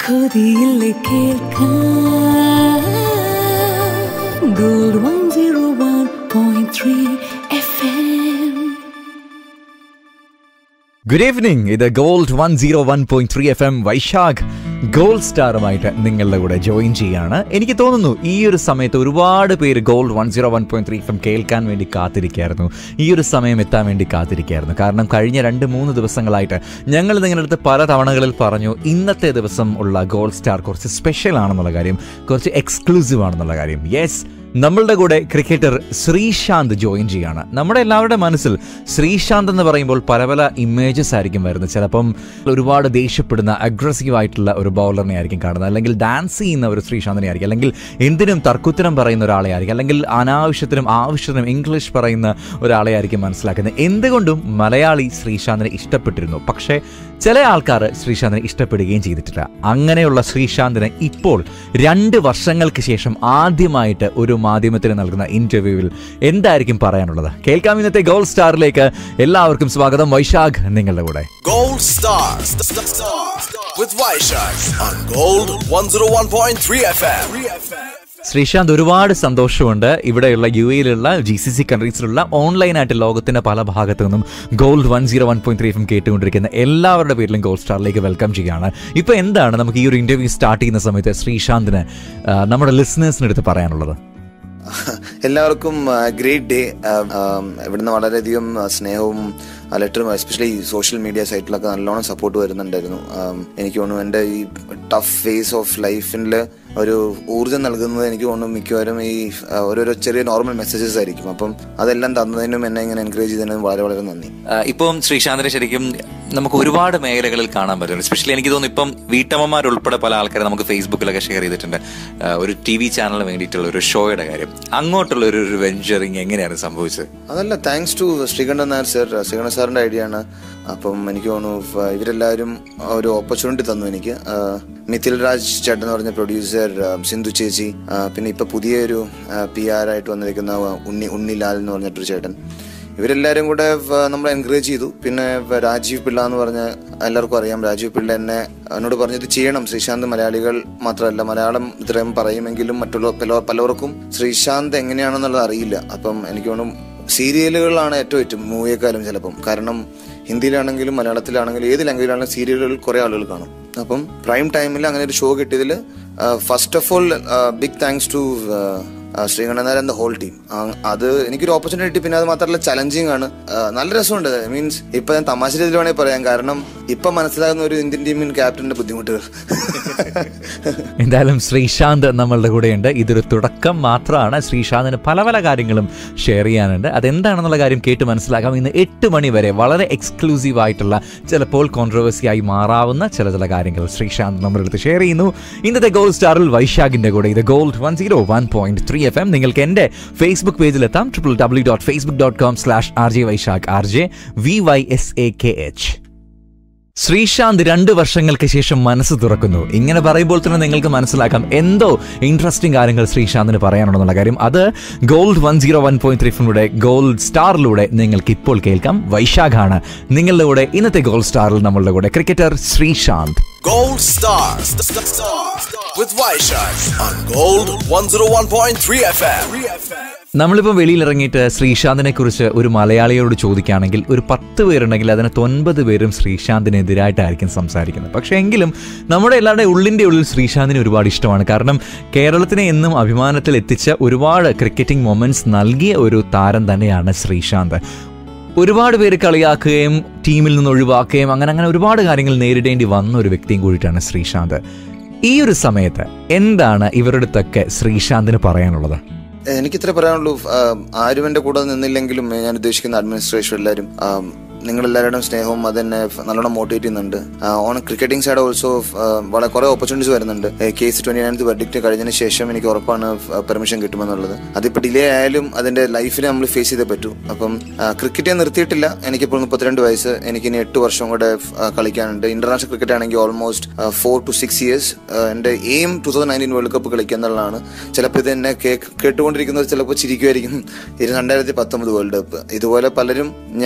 കൊതിയില്ലേ കേൾക്കാൻ gold one zero one point three F M good evening ഇത് gold one zero one point three F M Vaishakh gold സ്റ്റാറുമായിട്ട് നിങ്ങളുടെ കൂടെ join ചെയ്യാണ് എനിക്ക് തോന്നുന്നു ഈ ഒരു സമയത്ത് ഒരുപാട് പേര് gold one zero one point three F M കേൾക്കാൻ വേണ്ടി കാത്തിരിക്കുകയായിരുന്നു ഈ ഒരു സമയം എത്താൻ വേണ്ടി കാത്തിരിക്കുകയായിരുന്നു കാരണം കഴിഞ്ഞ രണ്ട് മൂന്ന് ദിവസങ്ങളായിട്ട് ഞങ്ങൾ നിങ്ങളുടെ അടുത്ത് പല തവണകളിൽ പറഞ്ഞു ഇന്നത്തെ ദിവസം ഉള്ള ഗോൾഡ് സ്റ്റാർ കുറച്ച് സ്പെഷ്യൽ ആണെന്നുള്ള കാര്യം കുറച്ച് എക്സ്ക്ലൂസീവ് ആണെന്നുള്ള കാര്യം യെസ് നമ്മളുടെ കൂടെ ക്രിക്കറ്റർ ശ്രീശാന്ത് ജോയിൻ ചെയ്യാണ് നമ്മുടെ എല്ലാവരുടെ മനസ്സിൽ ശ്രീശാന്ത് എന്ന് പറയുമ്പോൾ പല പല ഇമേജസ് ആയിരിക്കും വരുന്നത് ചിലപ്പം ഒരുപാട് ദേഷ്യപ്പെടുന്ന അഗ്രസീവ് ആയിട്ടുള്ള ഒരു ബൗളറിനെ ആയിരിക്കും കാണുന്നത് അല്ലെങ്കിൽ ഡാൻസ് ചെയ്യുന്ന ഒരു ശ്രീശാന്തിനെ ആയിരിക്കും അല്ലെങ്കിൽ എന്തിനും തർക്കുത്തരം പറയുന്ന ഒരാളെ ആയിരിക്കും അല്ലെങ്കിൽ അനാവശ്യത്തിനും ആവശ്യത്തിനും ഇംഗ്ലീഷ് പറയുന്ന ഒരാളെ ആയിരിക്കും മനസ്സിലാക്കുന്നത് എന്തുകൊണ്ടും മലയാളി ശ്രീശാന്തിനെ ഇഷ്ടപ്പെട്ടിരുന്നു പക്ഷേ ചില ആൾക്കാർ ശ്രീശാന്തിനെ ഇഷ്ടപ്പെടുകയും ചെയ്തിട്ടില്ല അങ്ങനെയുള്ള ശ്രീശാന്തിന് ഇപ്പോൾ രണ്ട് വർഷങ്ങൾക്ക് ശേഷം ആദ്യമായിട്ട് ഒരു മാധ്യമത്തിന് നൽകുന്ന ഇന്റർവ്യൂവിൽ എന്തായിരിക്കും പറയാനുള്ളത് കേൾക്കാം ഇന്നത്തെ ഗോൾ സ്റ്റാറിലേക്ക് എല്ലാവർക്കും സ്വാഗതം വൈശാഖ് നിങ്ങളുടെ കൂടെ Gold Star. With Vaishak on Gold 101.3 FM. Sreesanth ഒരുപാട് സന്തോഷമുണ്ട് ഇവിടെയുള്ള യു എയിലുള്ള ജി സി സി കൺട്രീസിലുള്ള ഓൺലൈനായിട്ട് ലോകത്തിന്റെ പല ഭാഗത്തു നിന്നും gold one zero one point three എഫും കേട്ടുകൊണ്ടിരിക്കുന്ന എല്ലാവരുടെ പേരിലും ഗോൾഡ് സ്റ്റാറിലേക്ക് വെൽക്കം ചെയ്യുകയാണ് ഇപ്പൊ എന്താണ് നമുക്ക് ഈ ഒരു ഇന്റർവ്യൂ സ്റ്റാർട്ട് ചെയ്യുന്ന സമയത്ത് ശ്രീശാന്തിന് ആ, നമ്മുടെ ലിസണേഴ്സിന് അടുത്ത് പറയാനുള്ളത് എല്ലാവർക്കും ഗ്രേറ്റ് ഡേ ഇവിടുന്ന് വളരെയധികം ആ, സ്നേഹവും ലെറ്ററും എസ്പെഷ്യലി സോഷ്യൽ മീഡിയ സൈറ്റിലൊക്കെ നല്ലോണം സപ്പോർട്ട് വരുന്നുണ്ടായിരുന്നു ആം, എനിക്ക് തോന്നുന്നു എൻ്റെ ഈ ടഫ് ഫേസ് ഓഫ് ലൈഫിൽ ഒരു ഊർജ്ജം നൽകുന്നത് എനിക്ക് തോന്നുന്നു മിക്കവാറും ഈ ആ, ഓരോരോ ചെറിയ നോർമൽ മെസ്സേജസ് ആയിരിക്കും അപ്പം അതെല്ലാം തന്നതിനും എന്നെ ഇങ്ങനെ എൻകറേജ് ചെയ്തതിനും വളരെ വളരെ നന്ദി ഇപ്പം ശ്രീശാന്തിനെ ശരിക്കും നമുക്ക് ഒരുപാട് മേഖലകളിൽ കാണാൻ പറ്റും എസ്പെഷ്യലി എനിക്ക് തോന്നുന്നു ഇപ്പം വീട്ടമ്മമാരുൾപ്പെടെ പല ആൾക്കാരെ നമുക്ക് ഫേസ്ബുക്കിലൊക്കെ ഷെയർ ചെയ്തിട്ടുണ്ട് ആ, ഒരു ടി വി ചാനലിന് വേണ്ടിയിട്ടുള്ള ഒരു ഷോയുടെ കാര്യം അങ്ങോട്ടുള്ള ഒരു ഒരു വെഞ്ചറിങ് എങ്ങനെയാണ് സംഭവിച്ചത് അതല്ല thanks to Sreekantan Nair sir Sreekantan സാറിന്റെ ഐഡിയ ആണ് അപ്പം എനിക്ക് തോന്നുന്നു ഫ- ഇവരെല്ലാവരും ഒരു ഓപ്പർച്യൂണിറ്റി തന്നു എനിക്ക് ആ, മിഥിൽ രാജ് ചേട്ടൻ എന്ന് പറഞ്ഞ പ്രൊഡ്യൂസർ ആ, സിന്ധു ചേച്ചി ആ, പിന്നെ ഇപ്പൊ പുതിയൊരു പി ആർ ആയിട്ട് വന്നിരിക്കുന്ന ഉണ്ണി ഉണ്ണിലാൽ എന്ന് പറഞ്ഞിട്ടൊരു ചേട്ടൻ ഇവരെല്ലാവരും കൂടെ വ- നമ്മളെ എൻകറേജ് ചെയ്തു പിന്നെ വ- രാജീവ് പിള്ള എന്ന് പറഞ്ഞ എല്ലാവർക്കും അറിയാം രാജീവ് പിള്ള എന്നെ എന്നോട് പറഞ്ഞത് ചെയ്യണം ശ്രീശാന്ത് മലയാളികൾ മാത്രമല്ല മലയാളം ഇത്രയും പറയുമെങ്കിലും മറ്റുള്ള പല പലവർക്കും ശ്രീശാന്ത് എങ്ങനെയാണെന്നുള്ളത് അറിയില്ല അപ്പം എനിക്ക് തോന്നുന്നു സീരിയലുകളാണ് ഏറ്റവും ഏറ്റവും മൂവിയെക്കാളും ചിലപ്പം കാരണം ഹിന്ദിയിലാണെങ്കിലും മലയാളത്തിലാണെങ്കിലും ഏത് ലാംഗ്വേജിലാണെങ്കിലും സീരിയലുകളിൽ കുറെ ആളുകൾ കാണും അപ്പം പ്രൈം ടൈമിൽ അങ്ങനെ ഒരു ഷോ കിട്ടിയതിൽ first of all big thanks to ശ്രീകണ്ഠനാർ and the whole team അത് എനിക്കൊരു ഓപ്പർച്യൂണിറ്റി കിട്ടി പിന്നെ അത് മാത്രമല്ല ചലഞ്ചിങ് ആണ് ആ, നല്ല രസമുണ്ട് മീൻസ് ഇപ്പൊ ഞാൻ തമാശ രീതിയിൽ വേണമെങ്കിൽ പറയാം കാരണം ഇപ്പൊ മനസ്സിലാകുന്ന ഒരു ഇന്ത്യൻ ടീമിൻ ക്യാപ്റ്റന്റെ ബുദ്ധിമുട്ടുകൾ എന്തായാലും ശ്രീശാന്ത് നമ്മളുടെ കൂടെയുണ്ട് ഇതൊരു തുടക്കം മാത്രമാണ് ശ്രീശാന്തിന് പല പല കാര്യങ്ങളും ഷെയർ ചെയ്യാനുണ്ട് അതെന്താണെന്നുള്ള കാര്യം കേട്ട് മനസ്സിലാക്കാം ഇന്ന് എട്ട് മണി വരെ വളരെ എക്സ്ക്ലൂസീവ് ആയിട്ടുള്ള ചിലപ്പോൾ കോൺട്രവേഴ്സി ആയി മാറാവുന്ന ചില ചില കാര്യങ്ങൾ ശ്രീശാന്ത് നമ്മുടെ അടുത്ത് ഷെയർ ചെയ്യുന്നു ഇന്നത്തെ ഗോൾഡ് സ്റ്റാറിൽ വൈശാഖിന്റെ കൂടെ ഇത് gold one zero one point three F M നിങ്ങൾക്ക് എന്റെ ഫേസ്ബുക്ക് പേജിലെത്താം triple W dot Facebook dot com slash R J Vaishakh R J V Y S A K H Sreesanth രണ്ട് വർഷങ്ങൾക്ക് ശേഷം മനസ്സ് തുറക്കുന്നു ഇങ്ങനെ പറയുമ്പോൾ തന്നെ നിങ്ങൾക്ക് മനസ്സിലാക്കാം എന്തോ ഇൻട്രസ്റ്റിംഗ് കാര്യങ്ങൾ ശ്രീശാന്തിന് പറയാനുണ്ടെന്നുള്ള കാര്യം അത് gold one zero one point three ഫിലൂടെ ഗോൾഡ് സ്റ്റാറിലൂടെ നിങ്ങൾക്ക് ഇപ്പോൾ കേൾക്കാം വൈശാഖാണ് നിങ്ങളുടെ കൂടെ ഇന്നത്തെ ഗോൾഡ് സ്റ്റാറിൽ നമ്മളുടെ കൂടെ cricketer Sreesanth Gold Star. With Vaishak on Gold 101.3 FM. നമ്മളിപ്പോൾ വെളിയിലിറങ്ങിയിട്ട് ശ്രീശാന്തിനെ കുറിച്ച് ഒരു മലയാളിയോട് ചോദിക്കുകയാണെങ്കിൽ ഒരു പത്ത് പേരുണ്ടെങ്കിൽ അതിനകത്ത് ഒൻപത് പേരും ശ്രീശാന്തിനെതിരായിട്ടായിരിക്കും സംസാരിക്കുന്നത് പക്ഷേ എങ്കിലും നമ്മുടെ എല്ലാവരുടെയും ഉള്ളിൻ്റെ ഉള്ളിൽ ശ്രീശാന്തിനെ ഒരുപാട് ഇഷ്ടമാണ് കാരണം കേരളത്തിനെ എന്നും അഭിമാനത്തിൽ എത്തിച്ച ഒരുപാട് ക്രിക്കറ്റിംഗ് മൊമെന്റ്സ് നൽകിയ ഒരു താരം തന്നെയാണ് ശ്രീശാന്ത് ഒരുപാട് പേര് കളിയാക്കുകയും ടീമിൽ നിന്ന് ഒഴിവാക്കുകയും അങ്ങനെ അങ്ങനെ ഒരുപാട് കാര്യങ്ങൾ നേരിടേണ്ടി വന്ന ഒരു വ്യക്തിയും കൂടിയിട്ടാണ് ശ്രീശാന്ത് ഈ ഒരു സമയത്ത് എന്താണ് ഇവരുടെ അടുത്തൊക്കെ ശ്രീശാന്തിന് പറയാനുള്ളത് എനിക്കിത്ര പറയാനുള്ളൂ ആ, ആരും എന്റെ കൂടെ നിന്നില്ലെങ്കിലും ഞാൻ ഉദ്ദേശിക്കുന്ന അഡ്മിനിസ്ട്രേഷൻ എല്ലാവരും നിങ്ങൾ എല്ലാവരുടെയും സ്നേഹവും അത് എന്നെ നല്ലോണം മോട്ടിവേറ്റ് ചെയ്യുന്നുണ്ട് ഓൺ ക്രിക്കറ്റിംഗ് സൈഡ് ഓൾസോ വളരെ കുറെ ഓപ്പർച്യൂണിറ്റീസ് വരുന്നുണ്ട് കേസ് ട്വന്റി നയൻത്ത് വെർഡിക്റ്റ് കഴിഞ്ഞതിന് ശേഷം എനിക്ക് ഉറപ്പാണ് പെർമിഷൻ കിട്ടുമെന്നുള്ളത് അതിപ്പോൾ ഡിലേ ആയാലും അതിന്റെ ലൈഫിൽ നമ്മൾ ഫേസ് ചെയ്തേ പറ്റൂ അപ്പം ക്രിക്കറ്റ് ഞാൻ നിർത്തിയിട്ടില്ല എനിക്കിപ്പോൾ മുപ്പത്തിരണ്ട് വയസ്സ് എനിക്ക് ഇനി എട്ട് വർഷം കൂടെ ആ, കളിക്കാനുണ്ട് ഇന്റർനാഷണൽ ക്രിക്കറ്റ് ആണെങ്കിൽ almost four to six years എന്റെ aim two thousand nineteen world cup കളിക്കുക എന്നുള്ളതാണ് ചിലപ്പോൾ ഇത് എന്നെ കേക്ക് കേട്ടുകൊണ്ടിരിക്കുന്നത് ചിലപ്പോൾ ചിരിക്കുമായിരിക്കും ഇത് രണ്ടായിരത്തി പത്തൊമ്പത് വേൾഡ് കപ്പ് ഇതുപോലെ പലരും ഞാൻ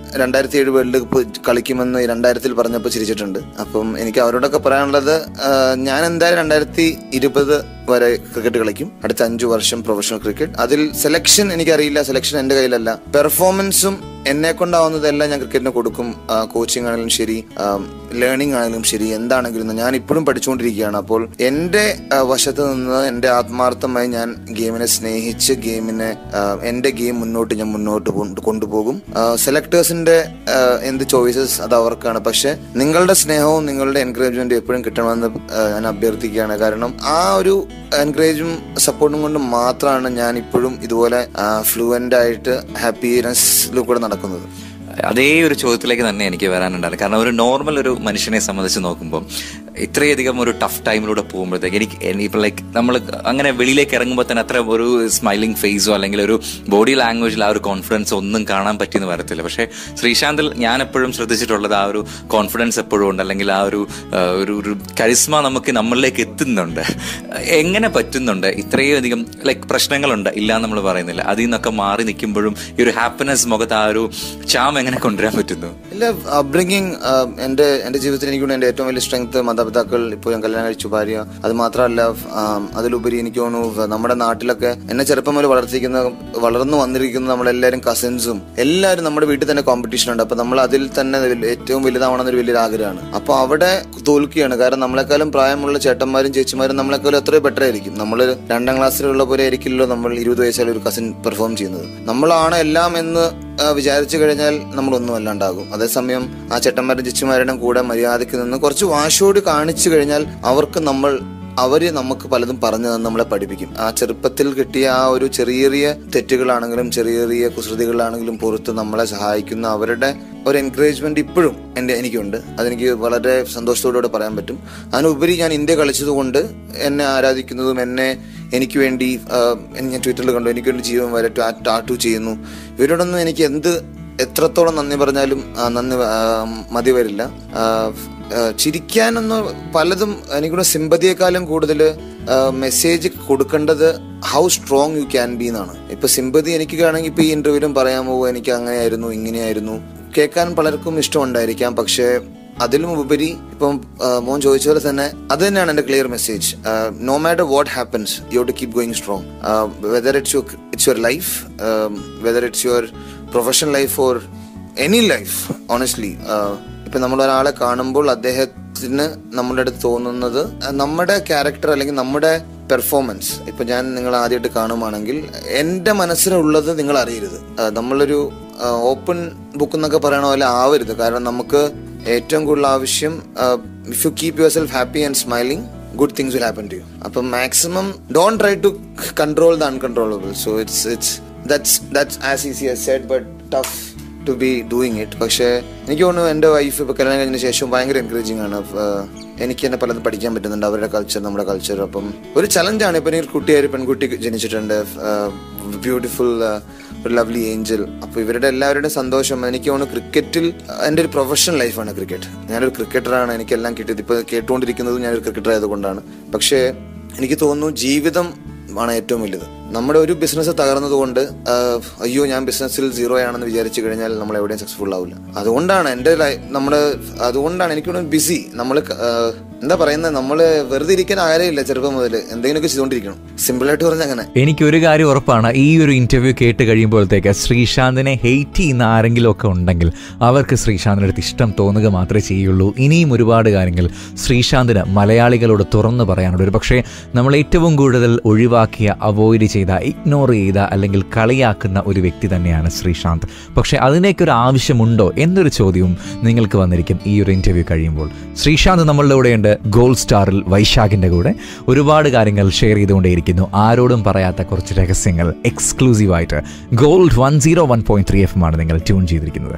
രണ്ടായിരത്തി ഏഴ് വേൾഡ് കപ്പ് കളിക്കുമെന്ന് രണ്ടായിരത്തിൽ പറഞ്ഞപ്പോൾ ചിരിച്ചിട്ടുണ്ട് അപ്പം എനിക്ക് അവരോടൊക്കെ പറയാനുള്ളത് ആ, ഞാൻ എന്തായാലും രണ്ടായിരത്തി ഇരുപത് വരെ ക്രിക്കറ്റ് കളിക്കും അടുത്ത അഞ്ചു വർഷം പ്രൊഫഷണൽ ക്രിക്കറ്റ് അതിൽ സെലക്ഷൻ എനിക്കറിയില്ല സെലക്ഷൻ എന്റെ കയ്യിലല്ല പെർഫോമൻസും എന്നെ കൊണ്ടാവുന്നതെല്ലാം ഞാൻ ക്രിക്കറ്റിന് കൊടുക്കും കോച്ചിങ് ആണെങ്കിലും ശരി ലേണിംഗ് ആണെങ്കിലും ശരി എന്താണെങ്കിലും ഞാൻ ഇപ്പോഴും പഠിച്ചുകൊണ്ടിരിക്കുകയാണ് അപ്പോൾ എന്റെ ആ, വശത്ത് നിന്ന് എന്റെ ആത്മാർത്ഥമായി ഞാൻ ഗെയിമിനെ സ്നേഹിച്ച് ഗെയിമിനെ ആ, എന്റെ ഗെയിം മുന്നോട്ട് ഞാൻ മുന്നോട്ട് കൊണ്ട് കൊണ്ടുപോകും സെലക്ടേഴ്സിന്റെ എന്ത് ചോയ്സസ് അത് അവർക്കാണ് പക്ഷെ നിങ്ങളുടെ സ്നേഹവും നിങ്ങളുടെ എൻകറേജ്മെന്റും എപ്പോഴും കിട്ടണമെന്ന് ആ, ഞാൻ അഭ്യർത്ഥിക്കുകയാണ് കാരണം ആ ഒരു എൻകറേജും സപ്പോർട്ടും കൊണ്ട് മാത്രമാണ് ഞാൻ ഇപ്പോഴും ഇതുപോലെ ഫ്ലുവൻ്റ് ആയിട്ട് ഹാപ്പിനെസ്സിൽ കൂടെ നടക്കുന്നത് അതേ ഒരു ചോദ്യത്തിലേക്ക് തന്നെ എനിക്ക് വരാനുണ്ടായിരുന്നു കാരണം ഒരു നോർമൽ ഒരു മനുഷ്യനെ സംബന്ധിച്ച് നോക്കുമ്പോൾ ഇത്രയധികം ഒരു ടഫ് ടൈമിലൂടെ പോകുമ്പോഴത്തേക്ക് എനിക്ക് ഇപ്പം ലൈക്ക് നമ്മൾ അങ്ങനെ വെളിയിലേക്ക് ഇറങ്ങുമ്പോൾ തന്നെ അത്ര ഒരു സ്മൈലിംഗ് ഫേസോ അല്ലെങ്കിൽ ഒരു ബോഡി ലാംഗ്വേജിൽ ആ ഒരു കോൺഫിഡൻസ് ഒന്നും കാണാൻ പറ്റിയെന്ന് വരത്തില്ല പക്ഷേ ശ്രീശാന്തിൽ ഞാൻ എപ്പോഴും ശ്രദ്ധിച്ചിട്ടുള്ളത് ആ ഒരു കോൺഫിഡൻസ് എപ്പോഴും ഉണ്ട് അല്ലെങ്കിൽ ആ ഒരു ആ, ഒരു ഒരു കരിസ്മ നമുക്ക് നമ്മളിലേക്ക് എത്തുന്നുണ്ട് എങ്ങനെ പറ്റുന്നുണ്ട് ഇത്രയും അധികം ലൈക്ക് പ്രശ്നങ്ങളുണ്ട് ഇല്ല എന്ന് നമ്മൾ പറയുന്നില്ല അതിൽ നിന്നൊക്കെ മാറി നിൽക്കുമ്പോഴും ഈ ഒരു ഹാപ്പിനെസ് മുഖത്ത് ആ ഒരു ചാം എങ്ങനെ കൊണ്ടുവരാൻ പറ്റുന്നു ഇല്ല അപ്ബ്രിങ്ങിങ് എൻ്റെ എൻ്റെ ജീവിതത്തിൽ എനിക്കുണ്ട് എൻ്റെ ഏറ്റവും വലിയ സ്ട്രെങ്ത് മാതാപിതാക്കൾ ഇപ്പോൾ ഞാൻ കല്യാണം കഴിച്ചു ഭാര്യ അത് മാത്രമല്ല ആം, അതിലുപരി എനിക്ക് തോന്നുന്നു നമ്മുടെ നാട്ടിലൊക്കെ എന്നെ ചെറുപ്പം മുതൽ വളർത്തിക്കുന്ന വളർന്നു വന്നിരിക്കുന്ന നമ്മളെല്ലാവരും കസിൻസും എല്ലാവരും നമ്മുടെ വീട്ടിൽ തന്നെ കോമ്പറ്റീഷൻ ഉണ്ട് അപ്പൊ നമ്മൾ അതിൽ തന്നെ വലിയ- ഏറ്റവും വലുതാവണമെന്നൊരു വലിയൊരു ആഗ്രഹമാണ് അപ്പൊ അവിടെ തോൽക്കുകയാണ് കാരണം നമ്മളെക്കാളും പ്രായമുള്ള ചേട്ടന്മാരും ചേച്ചിമാരും നമ്മളെക്കാളും എത്രയോ ബെറ്റർ ആയിരിക്കും നമ്മൾ രണ്ടാം ക്ലാസ്സിലുള്ള പോലെ ആയിരിക്കില്ലല്ലോ നമ്മൾ ഇരുപത് വയസ്സുള്ള ഒരു കസിൻ പെർഫോം ചെയ്യുന്നത് നമ്മളാണ് എല്ലാം എന്ന് ആ, വിചാരിച്ചു കഴിഞ്ഞാൽ നമ്മളൊന്നും അല്ലാണ്ടാകും അതേസമയം ആ ചേട്ടന്മാരും ചേച്ചിമാരുടെ കൂടെ മര്യാദയ്ക്ക് നിന്ന് കുറച്ച് വാശോട് കാണിച്ചു കഴിഞ്ഞാൽ അവർക്ക് നമ്മൾ അവര് നമുക്ക് പലതും പറഞ്ഞു തന്ന് നമ്മളെ പഠിപ്പിക്കും ആ ചെറുപ്പത്തിൽ കിട്ടിയ ആ ഒരു ചെറിയ ചെറിയ തെറ്റുകളാണെങ്കിലും ചെറിയ ചെറിയ കുസൃതികളാണെങ്കിലും പുറത്ത് നമ്മളെ സഹായിക്കുന്ന അവരുടെ ഒരു എൻകറേജ്മെന്റ് ഇപ്പോഴും എൻ്റെ എനിക്കുണ്ട് അതെനിക്ക് വളരെ സന്തോഷത്തോടുകൂടെ പറയാൻ പറ്റും അതിനുപരി ഞാൻ ഇന്ത്യ കളിച്ചതുകൊണ്ട് എന്നെ ആരാധിക്കുന്നതും എന്നെ എനിക്ക് വേണ്ടി ആ, ഞാൻ ട്വിറ്ററിൽ കണ്ടു എനിക്ക് വേണ്ടി ജീവൻ വരെ ടാറ്റു ചെയ്യുന്നു ഇവരോടൊന്നും എനിക്ക് എന്ത് എത്രത്തോളം നന്ദി പറഞ്ഞാലും ആ, നന്ദി ആ, മതി വരില്ല ആ, ആ, ചിരിക്കാനൊന്ന് പലതും എനിക്കൂടെ സിമ്പതിയെക്കാളും കൂടുതൽ മെസ്സേജ് കൊടുക്കേണ്ടത് how strong you can be എന്നാണ് ഇപ്പൊ സിമ്പതി എനിക്ക് ആണെങ്കിൽ ഇപ്പൊ ഈ ഇന്റർവ്യൂലും പറയാമോ എനിക്ക് അങ്ങനെയായിരുന്നു ഇങ്ങനെയായിരുന്നു കേൾക്കാൻ പലർക്കും ഇഷ്ടമുണ്ടായിരിക്കാം പക്ഷേ അതിലും ഉപരി ഇപ്പം ആ, മോൻ ചോദിച്ച പോലെ തന്നെ അത് തന്നെയാണ് എന്റെ clear message no matter what happens you to keep going strong whether it's your it's your life whether it's your professional life or any life honestly ഇപ്പൊ നമ്മൾ ഒരാളെ കാണുമ്പോൾ അദ്ദേഹത്തിന് നമ്മുടെ അടുത്ത് തോന്നുന്നത് ആ, നമ്മുടെ ക്യാരക്ടർ അല്ലെങ്കിൽ നമ്മുടെ പെർഫോമൻസ് ഇപ്പൊ ഞാൻ നിങ്ങൾ ആദ്യമായിട്ട് കാണുവാണെങ്കിൽ എന്റെ മനസ്സിലുള്ളത് നിങ്ങൾ അറിയരുത് ആ, നമ്മളൊരു ഓപ്പൺ ബുക്ക് എന്നൊക്കെ പറയണ പോലെ ആവരുത് കാരണം നമുക്ക് ഏറ്റവും കൂടുതൽ ആവശ്യം if you keep your self happy and smiling good things will happen to you അപ്പം maximum don't try to control the uncontrollable so it's it's that's that's as easy as said but tough to be doing it പക്ഷേ എനിക്ക് തോന്നുന്നു എൻ്റെ wife ഇപ്പോൾ കല്യാണം കഴിഞ്ഞതിന് ശേഷം ഭയങ്കര എൻകറേജിങ് ആണ് ആഹ് എനിക്ക് തന്നെ പലതും പഠിക്കാൻ പറ്റുന്നുണ്ട് അവരുടെ കൾച്ചർ നമ്മുടെ കൾച്ചർ അപ്പം ഒരു ചലഞ്ചാണ് ഇപ്പം എനിക്ക് ഒരു കുട്ടിയായി ഒരു പെൺകുട്ടി ജനിച്ചിട്ടുണ്ട് ബ്യൂട്ടിഫുൾ ഒരു ലവ്ലി ഏഞ്ചൽ അപ്പോൾ ഇവരുടെ എല്ലാവരുടെയും സന്തോഷം എനിക്ക് തോന്നുന്നു ക്രിക്കറ്റിൽ എൻ്റെ ഒരു പ്രൊഫഷണൽ ലൈഫാണ് ക്രിക്കറ്റ് ഞാനൊരു ക്രിക്കറ്ററാണ് എനിക്കെല്ലാം കിട്ടിയത് ഇപ്പോൾ കേട്ടുകൊണ്ടിരിക്കുന്നത് ഞാനൊരു ക്രിക്കറ്റർ ആയതുകൊണ്ടാണ് പക്ഷേ എനിക്ക് തോന്നുന്നു ജീവിതം ആണ് ഏറ്റവും വലുത് നമ്മുടെ ഒരു ബിസിനസ് തകർന്നതുകൊണ്ട് ആഹ്, അയ്യോ ഞാൻ ബിസിനസ്സിൽ സീറോ ആണെന്ന് വിചാരിച്ചു കഴിഞ്ഞാൽ നമ്മൾ എവിടെയും സക്സസ്ഫുൾ ആവില്ല അതുകൊണ്ടാണ് എൻ്റെ ലൈ നമ്മുടെ അതുകൊണ്ടാണ് എനിക്ക് ബിസി നമ്മൾ എന്താ പറയുന്നത് നമ്മൾ വെറുതെ ഇരിക്കാൻ ആരെയില്ല ചെറുപ്പം മുതൽ എന്തെങ്കിലുമൊക്കെ ചെയ്തുകൊണ്ടിരിക്കണം സിമ്പിളായിട്ട് പറഞ്ഞ അങ്ങനെ എനിക്ക് ഒരു കാര്യം ഉറപ്പാണ് ഈ ഒരു ഇന്റർവ്യൂ കേട്ട് കഴിയുമ്പോഴത്തേക്ക് ശ്രീശാന്തിനെ ഹെയ്റ്റ് ചെയ്യുന്ന ആരെങ്കിലും ഒക്കെ ഉണ്ടെങ്കിൽ അവർക്ക് ശ്രീശാന്തിൻ്റെ അടുത്ത് ഇഷ്ടം തോന്നുക മാത്രമേ ചെയ്യുള്ളൂ ഇനിയും ഒരുപാട് കാര്യങ്ങൾ ശ്രീശാന്തിന് മലയാളികളോട് തുറന്നു പറയാനുണ്ട് ഒരു പക്ഷേ നമ്മൾ ഏറ്റവും കൂടുതൽ ഒഴിവാക്കിയ അവോയ്ഡ് ചെയ്ത ഇഗ്നോർ ചെയ്ത അല്ലെങ്കിൽ കളിയാക്കുന്ന ഒരു വ്യക്തി തന്നെയാണ് ശ്രീശാന്ത് പക്ഷേ അതിനേക്ക് ഒരു ആവശ്യമുണ്ടോ എന്നൊരു ചോദ്യവും നിങ്ങൾക്ക് വന്നിരിക്കും ഈ ഒരു ഇന്റർവ്യൂ കഴിയുമ്പോൾ ശ്രീശാന്ത് നമ്മളുടെ കൂടെയുണ്ട് ഗോൾഡ് സ്റ്റാറിൽ വൈശാഖിന്റെ കൂടെ ഒരുപാട് കാര്യങ്ങൾ ഷെയർ ചെയ്തുകൊണ്ടേയിരിക്കുന്നു ആരോടും പറയാത്ത കുറച്ച് രഹസ്യങ്ങൾ എക്സ്ക്ലൂസീവായിട്ട് gold one zero one point three F ആണ് നിങ്ങൾ ട്യൂൺ ചെയ്തിരിക്കുന്നത്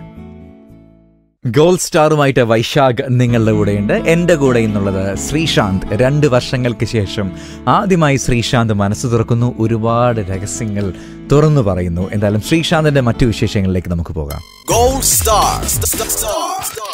ഗോൾഡ് സ്റ്റാറുമായിട്ട് വൈശാഖ് നിങ്ങളുടെ കൂടെയുണ്ട് എൻ്റെ കൂടെ എന്നുള്ളത് ശ്രീശാന്ത് രണ്ട് വർഷങ്ങൾക്ക് ശേഷം ആദ്യമായി ശ്രീശാന്ത് മനസ്സ് തുറക്കുന്നു ഒരുപാട് രഹസ്യങ്ങൾ തുറന്നു പറയുന്നു എന്തായാലും ശ്രീശാന്തിന്റെ മറ്റു വിശേഷങ്ങളിലേക്ക് നമുക്ക് പോകാം Gold Star. Star. Star.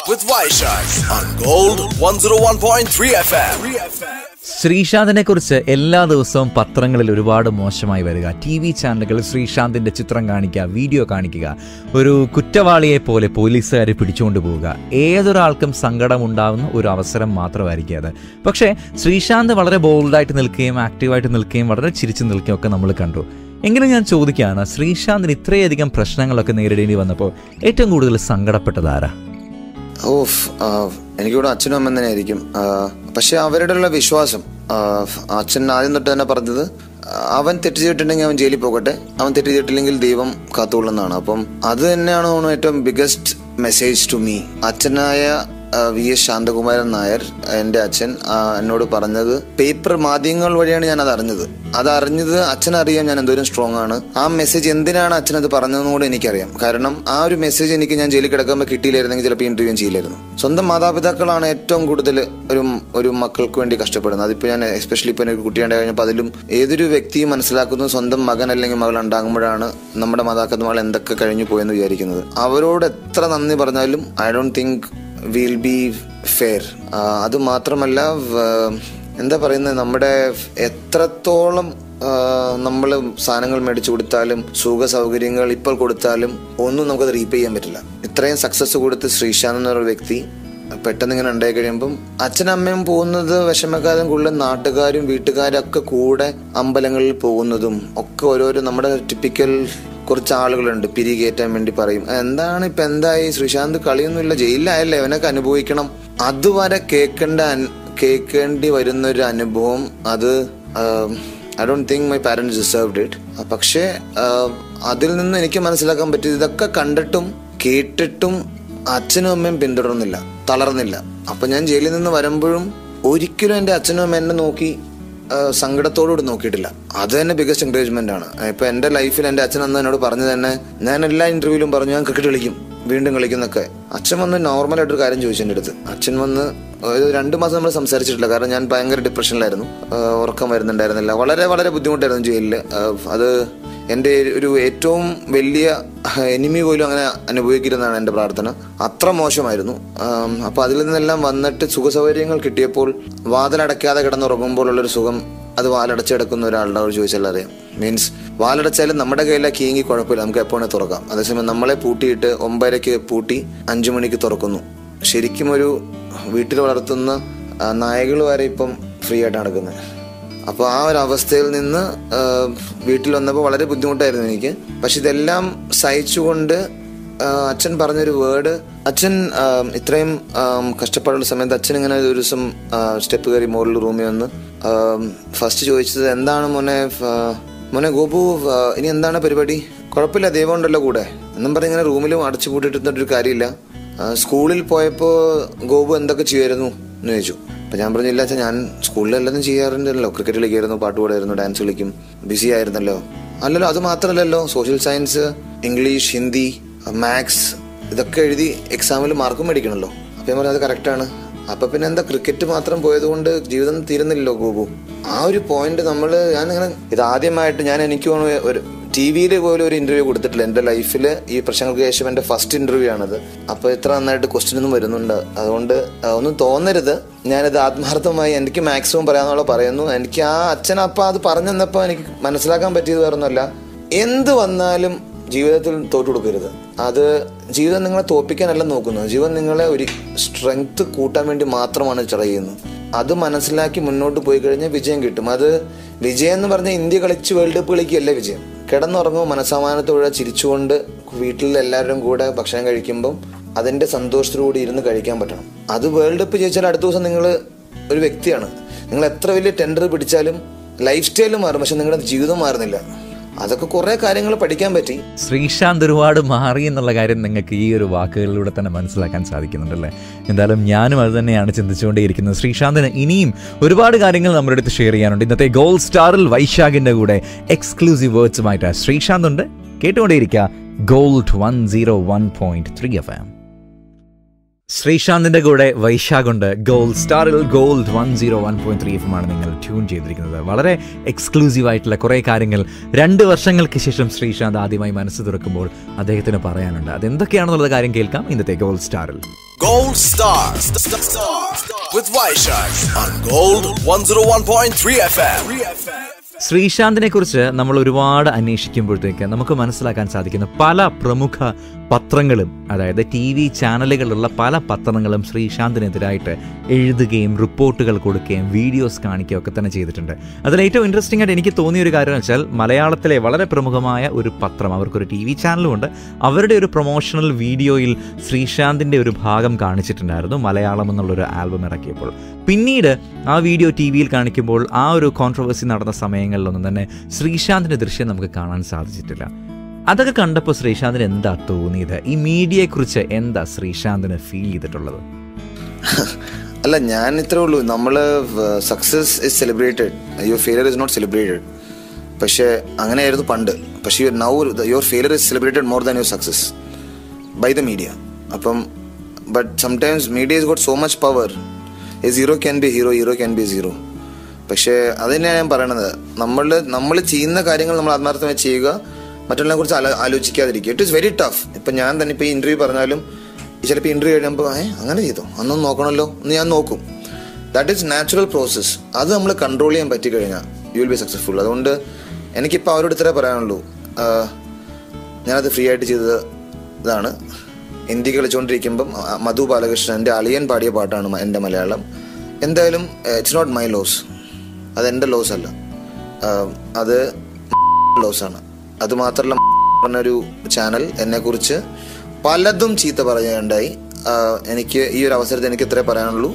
with Vaishak on Gold 101.3 FM. ശ്രീശാന്തിനെ കുറിച്ച് എല്ലാ ദിവസവും പത്രങ്ങളിൽ ഒരുപാട് മോശമായി വരിക ടി വി ചാനലുകളിൽ ശ്രീശാന്തിന്റെ ചിത്രം കാണിക്കുക വീഡിയോ കാണിക്കുക ഒരു കുറ്റവാളിയെ പോലെ പോലീസുകാരെ പിടിച്ചുകൊണ്ട് പോവുക ഏതൊരാൾക്കും സങ്കടമുണ്ടാവുന്ന ഒരു അവസരം മാത്രമായിരിക്കും അത് പക്ഷേ ശ്രീശാന്ത് വളരെ ബോൾഡായിട്ട് നിൽക്കുകയും ആക്റ്റീവായിട്ട് നിൽക്കുകയും വളരെ ചിരിച്ചു നിൽക്കുകയും ഒക്കെ നമ്മൾ കണ്ടു എങ്കിലും ഞാൻ ചോദിക്കുകയാണ് ശ്രീശാന്തിന് ഇത്രയധികം പ്രശ്നങ്ങളൊക്കെ നേരിടേണ്ടി വന്നപ്പോൾ ഏറ്റവും കൂടുതൽ സങ്കടപ്പെട്ടത് ആരാ ഓഫ് എനിക്കിവിടെ അച്ഛനും അമ്മ തന്നെ ആയിരിക്കും പക്ഷെ അവരുടെ ഉള്ള വിശ്വാസം ആ, അച്ഛൻ ആദ്യം തൊട്ട് തന്നെ പറഞ്ഞത് ആ, അവൻ തെറ്റ് ചെയ്തിട്ടുണ്ടെങ്കിൽ അവൻ ജയിലിൽ പോകട്ടെ അവൻ തെറ്റ് ചെയ്തിട്ടില്ലെങ്കിൽ ദൈവം കാത്തുകൊള്ളുന്നതാണ് അപ്പം അത് തന്നെയാണ് തോന്നുന്നു ഏറ്റവും ബിഗസ്റ്റ് മെസ്സേജ് ടു മീ അച്ഛനായ ആ, വി എസ് ശാന്തകുമാരൻ നായർ എൻ്റെ അച്ഛൻ ആ, എന്നോട് പറഞ്ഞത് പേപ്പർ മാധ്യമങ്ങൾ വഴിയാണ് ഞാൻ അത് അറിഞ്ഞത് അത് അറിഞ്ഞത് അച്ഛനറിയാം ഞാൻ എന്തോരം സ്ട്രോങ് ആണ് ആ മെസ്സേജ് എന്തിനാണ് അച്ഛൻ അത് പറഞ്ഞതെന്ന് കൂടെ എനിക്കറിയാം കാരണം ആ ഒരു മെസ്സേജ് എനിക്ക് ഞാൻ ജയിലിൽ കിടക്കുമ്പോൾ കിട്ടിയില്ലായിരുന്നെങ്കിൽ ചിലപ്പോൾ ഇന്റർവ്യൂ ചെയ്യില്ലായിരുന്നു സ്വന്തം മാതാപിതാക്കളാണ് ഏറ്റവും കൂടുതൽ ഒരു ഒരു മക്കൾക്ക് വേണ്ടി കഷ്ടപ്പെടുന്നത് അതിപ്പോൾ ഞാൻ എസ്പെഷ്യലി ഇപ്പോൾ എനിക്ക് കുട്ടിയുണ്ടായി കഴിഞ്ഞപ്പോൾ അതിലും ഏതൊരു വ്യക്തിയും മനസ്സിലാക്കുന്നത് സ്വന്തം മകൻ അല്ലെങ്കിൽ മകൾ ഉണ്ടാകുമ്പോഴാണ് നമ്മുടെ മാതാപിതാക്കൾ എന്തൊക്കെ കഴിഞ്ഞു പോയെന്ന് വിചാരിക്കുന്നത് അവരോട് എത്ര നന്ദി പറഞ്ഞാലും I don't think will be fair അത് മാത്രമല്ല വ- എന്താ പറയുന്നത് നമ്മുടെ എത്രത്തോളം നമ്മൾ സാധനങ്ങൾ മേടിച്ചു കൊടുത്താലും സുഖ സൗകര്യങ്ങൾ ഇപ്പോൾ കൊടുത്താലും ഒന്നും നമുക്കത് റീപേ ചെയ്യാൻ പറ്റില്ല ഇത്രയും സക്സസ് കൊടുത്ത് ശ്രീശാന്ത് എന്ന ഒരു വ്യക്തി പെട്ടെന്ന് ഇങ്ങനെ ഉണ്ടായി കഴിയുമ്പം അച്ഛനും അമ്മയും പോകുന്നത് വിഷമക്കാരും കൂടുതലും നാട്ടുകാരും വീട്ടുകാരും ഒക്കെ കൂടെ അമ്പലങ്ങളിൽ പോകുന്നതും ഒക്കെ ഓരോരോ നമ്മുടെ ടിപ്പിക്കൽ കുറച്ച് ആളുകളുണ്ട് പിരി കയറ്റാൻ വേണ്ടി പറയും എന്താണ് ഇപ്പൊ എന്തായി ശ്രീശാന്ത് കളിയൊന്നുമില്ല ജയിലിലായല്ലേ അവനൊക്കെ അനുഭവിക്കണം അതുവരെ കേൾക്കേണ്ട അൻ- കേൾക്കേണ്ടി വരുന്ന ഒരു അനുഭവം അത് I don't think my parents deserved it പക്ഷേ ആഹ്, അതിൽ നിന്ന് എനിക്ക് മനസ്സിലാക്കാൻ പറ്റിയത് ഇതൊക്കെ കണ്ടിട്ടും കേട്ടിട്ടും അച്ഛനും അമ്മയും പിന്തുടർന്നില്ല തളർന്നില്ല അപ്പൊ ഞാൻ ജയിലിൽ നിന്ന് വരുമ്പോഴും ഒരിക്കലും എൻ്റെ അച്ഛനും അമ്മ എന്നെ നോക്കി ആഹ് സങ്കടത്തോടുകൂടി നോക്കിയിട്ടില്ല അത് തന്നെ ബിഗസ്റ്റ് എൻകറേജ്മെന്റ് ആണ് ഇപ്പൊ എന്റെ ലൈഫിൽ എന്റെ അച്ഛൻ അന്ന് എന്നോട് പറഞ്ഞു തന്നെ ഞാൻ എല്ലാ ഇന്റർവ്യൂവിലും പറഞ്ഞു ഞാൻ ക്രിക്കറ്റ് കളിക്കും വീണ്ടും കളിക്കുന്നൊക്കെ അച്ഛൻ വന്ന് നോർമലായിട്ടൊരു കാര്യം ചോദിച്ചു എൻ്റെ അടുത്ത് അച്ഛൻ വന്ന് ഒരു രണ്ട് മാസം നമ്മൾ സംസാരിച്ചിട്ടില്ല കാരണം ഞാൻ ഭയങ്കര ഡിപ്രഷനിലായിരുന്നു ആഹ് ഉറക്കം വരുന്നുണ്ടായിരുന്നില്ല വളരെ വളരെ ബുദ്ധിമുട്ടായിരുന്നു ജയിലിൽ ആഹ് അത് എൻ്റെ ഒരു ഏറ്റവും വലിയ എനിമി പോലും അങ്ങനെ അനുഭവിക്കരുതെന്നാണ് എൻ്റെ പ്രാർത്ഥന അത്ര മോശമായിരുന്നു ആം, അപ്പൊ അതിൽ നിന്നെല്ലാം വന്നിട്ട് സുഖസൗകര്യങ്ങൾ കിട്ടിയപ്പോൾ വാതിലടയ്ക്കാതെ കിടന്നുറങ്ങുമ്പോഴുള്ളൊരു സുഖം അത് വാലടച്ചെടുക്കുന്ന ഒരാളുടെ ഒരു ചോദിച്ചാൽ അറിയാം മീൻസ് വാലടച്ചാലും നമ്മുടെ കയ്യിലെ കീങ്ങി കുഴപ്പമില്ല നമുക്ക് എപ്പോഴും തുറക്കാം അതേസമയം നമ്മളെ പൂട്ടിയിട്ട് ഒമ്പതരയ്ക്ക് പൂട്ടി അഞ്ചു മണിക്ക് തുറക്കുന്നു ശരിക്കും ഒരു വീട്ടിൽ വളർത്തുന്ന ആ, നായകൾ വരെ ഇപ്പം ഫ്രീ ആയിട്ട് നടക്കുന്നത് അപ്പോൾ ആ ഒരു അവസ്ഥയിൽ നിന്ന് ആ, വീട്ടിൽ വന്നപ്പോൾ വളരെ ബുദ്ധിമുട്ടായിരുന്നു എനിക്ക് പക്ഷെ ഇതെല്ലാം സഹിച്ചുകൊണ്ട് ആ, അച്ഛൻ പറഞ്ഞൊരു വേർഡ് അച്ഛൻ ആ, ഇത്രയും ആ, കഷ്ടപ്പാടുള്ള സമയത്ത് അച്ഛൻ ഇങ്ങനെ ഒരു ദിവസം സ്റ്റെപ്പ് കയറി മുകളിൽ റൂമിൽ വന്ന് ഫസ്റ്റ് ചോദിച്ചത് എന്താണ് മോനെ ആ, മോനെ ഗോപു ആ, ഇനി എന്താണ് പരിപാടി കുഴപ്പമില്ല ദൈവം ഉണ്ടല്ലോ കൂടെ എന്നും പറഞ്ഞ് ഇങ്ങനെ റൂമിലും അടച്ചു പൂട്ടിട്ടിട്ടൊരു കാര്യമില്ല ആ, സ്കൂളിൽ പോയപ്പോൾ ഗോപു എന്തൊക്കെ ചെയ്യുമായിരുന്നു എന്ന് ചോദിച്ചു അപ്പൊ ഞാൻ പറഞ്ഞില്ല അച്ഛാ ഞാൻ സ്കൂളിൽ എല്ലാതും ചെയ്യാറുണ്ടല്ലോ ക്രിക്കറ്റ് കളിക്കായിരുന്നു പാട്ട് പാടായിരുന്നു ഡാൻസ് കളിക്കും ബിസി ആയിരുന്നല്ലോ അല്ലല്ലോ അത് മാത്രമല്ലല്ലോ social science English Hindi maths ഇതൊക്കെ എഴുതി എക്സാമിൽ മാർക്കും മേടിക്കണല്ലോ അപ്പൊ ഞാൻ പറഞ്ഞത് കറക്റ്റാണ് അപ്പൊ പിന്നെ എന്താ ക്രിക്കറ്റ് മാത്രം പോയതുകൊണ്ട് ജീവിതം തീരുന്നില്ലല്ലോ ഗോപു ആ ഒരു പോയിന്റ് നമ്മൾ ഞാനിങ്ങനെ ഇത് ആദ്യമായിട്ട് ഞാൻ എനിക്ക് തോന്നുന്നു ഒരു ടി വിയിൽ പോലും ഒരു ഇന്റർവ്യൂ കൊടുത്തിട്ടില്ല എൻ്റെ ലൈഫിൽ ഈ പ്രശ്നങ്ങൾക്ക് ശേഷം എൻ്റെ ഫസ്റ്റ് ഇന്റർവ്യൂ ആണത് അപ്പോൾ ഇത്ര നന്നായിട്ട് ക്വസ്റ്റ്യൻ ഒന്നും വരുന്നുണ്ട് അതുകൊണ്ട് ആ, ഒന്നും തോന്നരുത് ഞാനിത് ആത്മാർത്ഥമായി എനിക്ക് മാക്സിമം പറയാന്നുള്ള പറയുന്നു എനിക്ക് ആ അച്ഛൻ അപ്പം അത് പറഞ്ഞു തന്നപ്പോൾ എനിക്ക് മനസ്സിലാക്കാൻ പറ്റിയത് വേറൊന്നുമല്ല എന്ത് വന്നാലും ജീവിതത്തിൽ തോറ്റു കൊടുക്കരുത് അത് ജീവിതം നിങ്ങളെ തോപ്പിക്കാനല്ല നോക്കുന്നത് ജീവൻ നിങ്ങളെ ഒരു സ്ട്രെങ്ത് കൂട്ടാൻ വേണ്ടി മാത്രമാണ് ട്രൈ ചെയ്യുന്നത് അത് മനസ്സിലാക്കി മുന്നോട്ട് പോയി കഴിഞ്ഞാൽ വിജയം കിട്ടും അത് വിജയം എന്ന് പറഞ്ഞാൽ ഇന്ത്യ കളിച്ച് വേൾഡ് കപ്പ് കളിക്കുകയല്ല വിജയം കിടന്നുറങ്ങുമ്പോൾ മനസ്സമാനത്തോടെ ചിരിച്ചുകൊണ്ട് വീട്ടിൽ എല്ലാവരും കൂടെ ഭക്ഷണം കഴിക്കുമ്പം അതിന്റെ സന്തോഷത്തോടുകൂടി ഇരുന്ന് കഴിക്കാൻ പറ്റണം അത് വേൾഡ് കപ്പ് ജയിച്ചാൽ അടുത്ത ദിവസം നിങ്ങൾ ഒരു വ്യക്തിയാണ് നിങ്ങൾ എത്ര വലിയ ടെൻഡർ പിടിച്ചാലും ലൈഫ് സ്റ്റൈൽ മാറും പക്ഷെ നിങ്ങളുടെ ജീവിതം മാറുന്നില്ല അതൊക്കെ കുറെ കാര്യങ്ങൾ പഠിക്കാൻ പറ്റി ശ്രീശാന്ത് ഒരുപാട് മാറി എന്നുള്ള കാര്യം നിങ്ങൾക്ക് ഈ ഒരു വാക്കുകളിലൂടെ തന്നെ മനസ്സിലാക്കാൻ സാധിക്കുന്നുണ്ടല്ലേ എന്തായാലും ഞാനും അത് തന്നെയാണ് ചിന്തിച്ചുകൊണ്ടേയിരിക്കുന്നത് ശ്രീശാന്തിന് ഇനിയും ഒരുപാട് കാര്യങ്ങൾ നമ്മുടെ അടുത്ത് ഷെയർ ചെയ്യാനുണ്ട് ഇന്നത്തെ ഗോൾ സ്റ്റാറിൽ വൈശാഖിന്റെ കൂടെ എക്സ്ക്ലൂസീവ് വേർഡ്സുമായിട്ട് ശ്രീശാന്ത് ഉണ്ട് കേട്ടുകൊണ്ടേയിരിക്കുക gold one zero one point three F M ശ്രീശാന്തിന്റെ കൂടെ വൈശാഖുണ്ട് ഗോൾഡ് സ്റ്റാറിൽ gold one zero one point three F ആണ് നിങ്ങൾ ട്യൂൺ ചെയ്തിരിക്കുന്നത് വളരെ എക്സ്ക്ലൂസീവ് ആയിട്ടുള്ള കുറേ കാര്യങ്ങൾ രണ്ട് വർഷങ്ങൾക്ക് ശേഷം ശ്രീശാന്ത് ആദ്യമായി മനസ്സ് തുറക്കുമ്പോൾ അദ്ദേഹത്തിന് പറയാനുണ്ട് അതെന്തൊക്കെയാണെന്നുള്ള കാര്യം കേൾക്കാം ഇന്നത്തെ ഗോൾഡ് സ്റ്റാറിൽ Gold Star. With Vaishak on Gold 101.3 FM. ശ്രീശാന്തിനെ കുറിച്ച് നമ്മൾ ഒരുപാട് അന്വേഷിക്കുമ്പോഴത്തേക്ക് നമുക്ക് മനസ്സിലാക്കാൻ സാധിക്കുന്ന പല പ്രമുഖ പത്രങ്ങളും അതായത് ടി വി ചാനലുകളുള്ള പല പത്രങ്ങളും ശ്രീശാന്തിനെതിരായിട്ട് എഴുതുകയും റിപ്പോർട്ടുകൾ കൊടുക്കുകയും വീഡിയോസ് കാണിക്കുകയും ഒക്കെ തന്നെ ചെയ്തിട്ടുണ്ട് അതിൽ ഏറ്റവും ഇൻട്രസ്റ്റിംഗ് ആയിട്ട് എനിക്ക് തോന്നിയ ഒരു കാര്യം എന്ന് വെച്ചാൽ മലയാളത്തിലെ വളരെ പ്രമുഖമായ ഒരു പത്രം അവർക്കൊരു ടി വി ചാനലുമുണ്ട് അവരുടെ ഒരു പ്രൊമോഷണൽ വീഡിയോയിൽ ശ്രീശാന്തിൻ്റെ ഒരു ഭാഗം കാണിച്ചിട്ടുണ്ടായിരുന്നു മലയാളം എന്നുള്ളൊരു ആൽബം ഇറക്കിയപ്പോൾ പിന്നീട് ആ വീഡിയോ ടി വിയിൽ കാണിക്കുമ്പോൾ ആ ഒരു കോൺട്രവേഴ്സി നടന്ന സമയങ്ങളിലൊന്നും തന്നെ ശ്രീശാന്തിൻ്റെ ദൃശ്യം നമുക്ക് കാണാൻ സാധിച്ചിട്ടില്ല അതൊക്കെ കണ്ടപ്പോൾ ശ്രീശാന്തിന് എന്താ തോന്നിയത് ഈ മീഡിയയെക്കുറിച്ച് എന്താ ശ്രീശാന്തിന് ഫീൽ ചെയ്തിട്ടുള്ളത് അല്ല ഞാൻ ഇത്രേ ഉള്ളൂ നമ്മൾ success is celebrated your failure is not celebrated പക്ഷേ അങ്ങനെയായിരുന്നു പണ്ട് പക്ഷേ your now your failure is celebrated more than your success by the media അപ്പം but sometimes media is got so much power a zero can be hero hero can be zero പക്ഷേ അത് തന്നെയാണ് ഞാൻ പറയണത് നമ്മൾ നമ്മൾ ചെയ്യുന്ന കാര്യങ്ങൾ നമ്മൾ ആത്മാർത്ഥമായി ചെയ്യുക മറ്റുള്ളതിനെ കുറിച്ച് ആലോ ആലോചിക്കാതിരിക്കുക ഇറ്റ് ഇസ് വെരി ടഫ് ഇപ്പം ഞാൻ തന്നെ ഇപ്പോൾ ഈ ഇൻ്റർവ്യൂ പറഞ്ഞാലും ചിലപ്പോൾ ഇൻ്റർവ്യൂ കഴിയുമ്പോൾ ഏ അങ്ങനെ ചെയ്തോ അന്നൊന്ന് നോക്കണമല്ലോ എന്ന് ഞാൻ നോക്കും ദാറ്റ് ഈസ് നാച്ചുറൽ പ്രോസസ്സ് അത് നമ്മൾ കൺട്രോൾ ചെയ്യാൻ പറ്റി കഴിഞ്ഞാൽ യു വിൽ ബി സക്സസ്ഫുൾ അതുകൊണ്ട് എനിക്കിപ്പോൾ അവരോട് ഇത്രേ പറയാനുള്ളൂ ആഹ് ഞാനത് ഫ്രീ ആയിട്ട് ചെയ്തത് ഇതാണ് ഹിന്ദി കളിച്ചുകൊണ്ടിരിക്കുമ്പം അ- മധു ബാലകൃഷ്ണൻ്റെ അളിയൻ പാടിയ പാട്ടാണ് മ- എൻ്റെ മലയാളം എന്തായാലും ഇറ്റ്സ് നോട്ട് മൈ ലോസ് അത് എൻ്റെ ലോസ് അല്ല ആഹ് അത് ലോസ് ആണ് അത് മാത്രമല്ല പറഞ്ഞൊരു ചാനൽ എന്നെക്കുറിച്ച് പലതും ചീത്ത പറയുകയുണ്ടായി ആഹ് എനിക്ക് ഈ ഒരു അവസരത്തിൽ എനിക്ക് ഇത്രേ പറയാനുള്ളൂ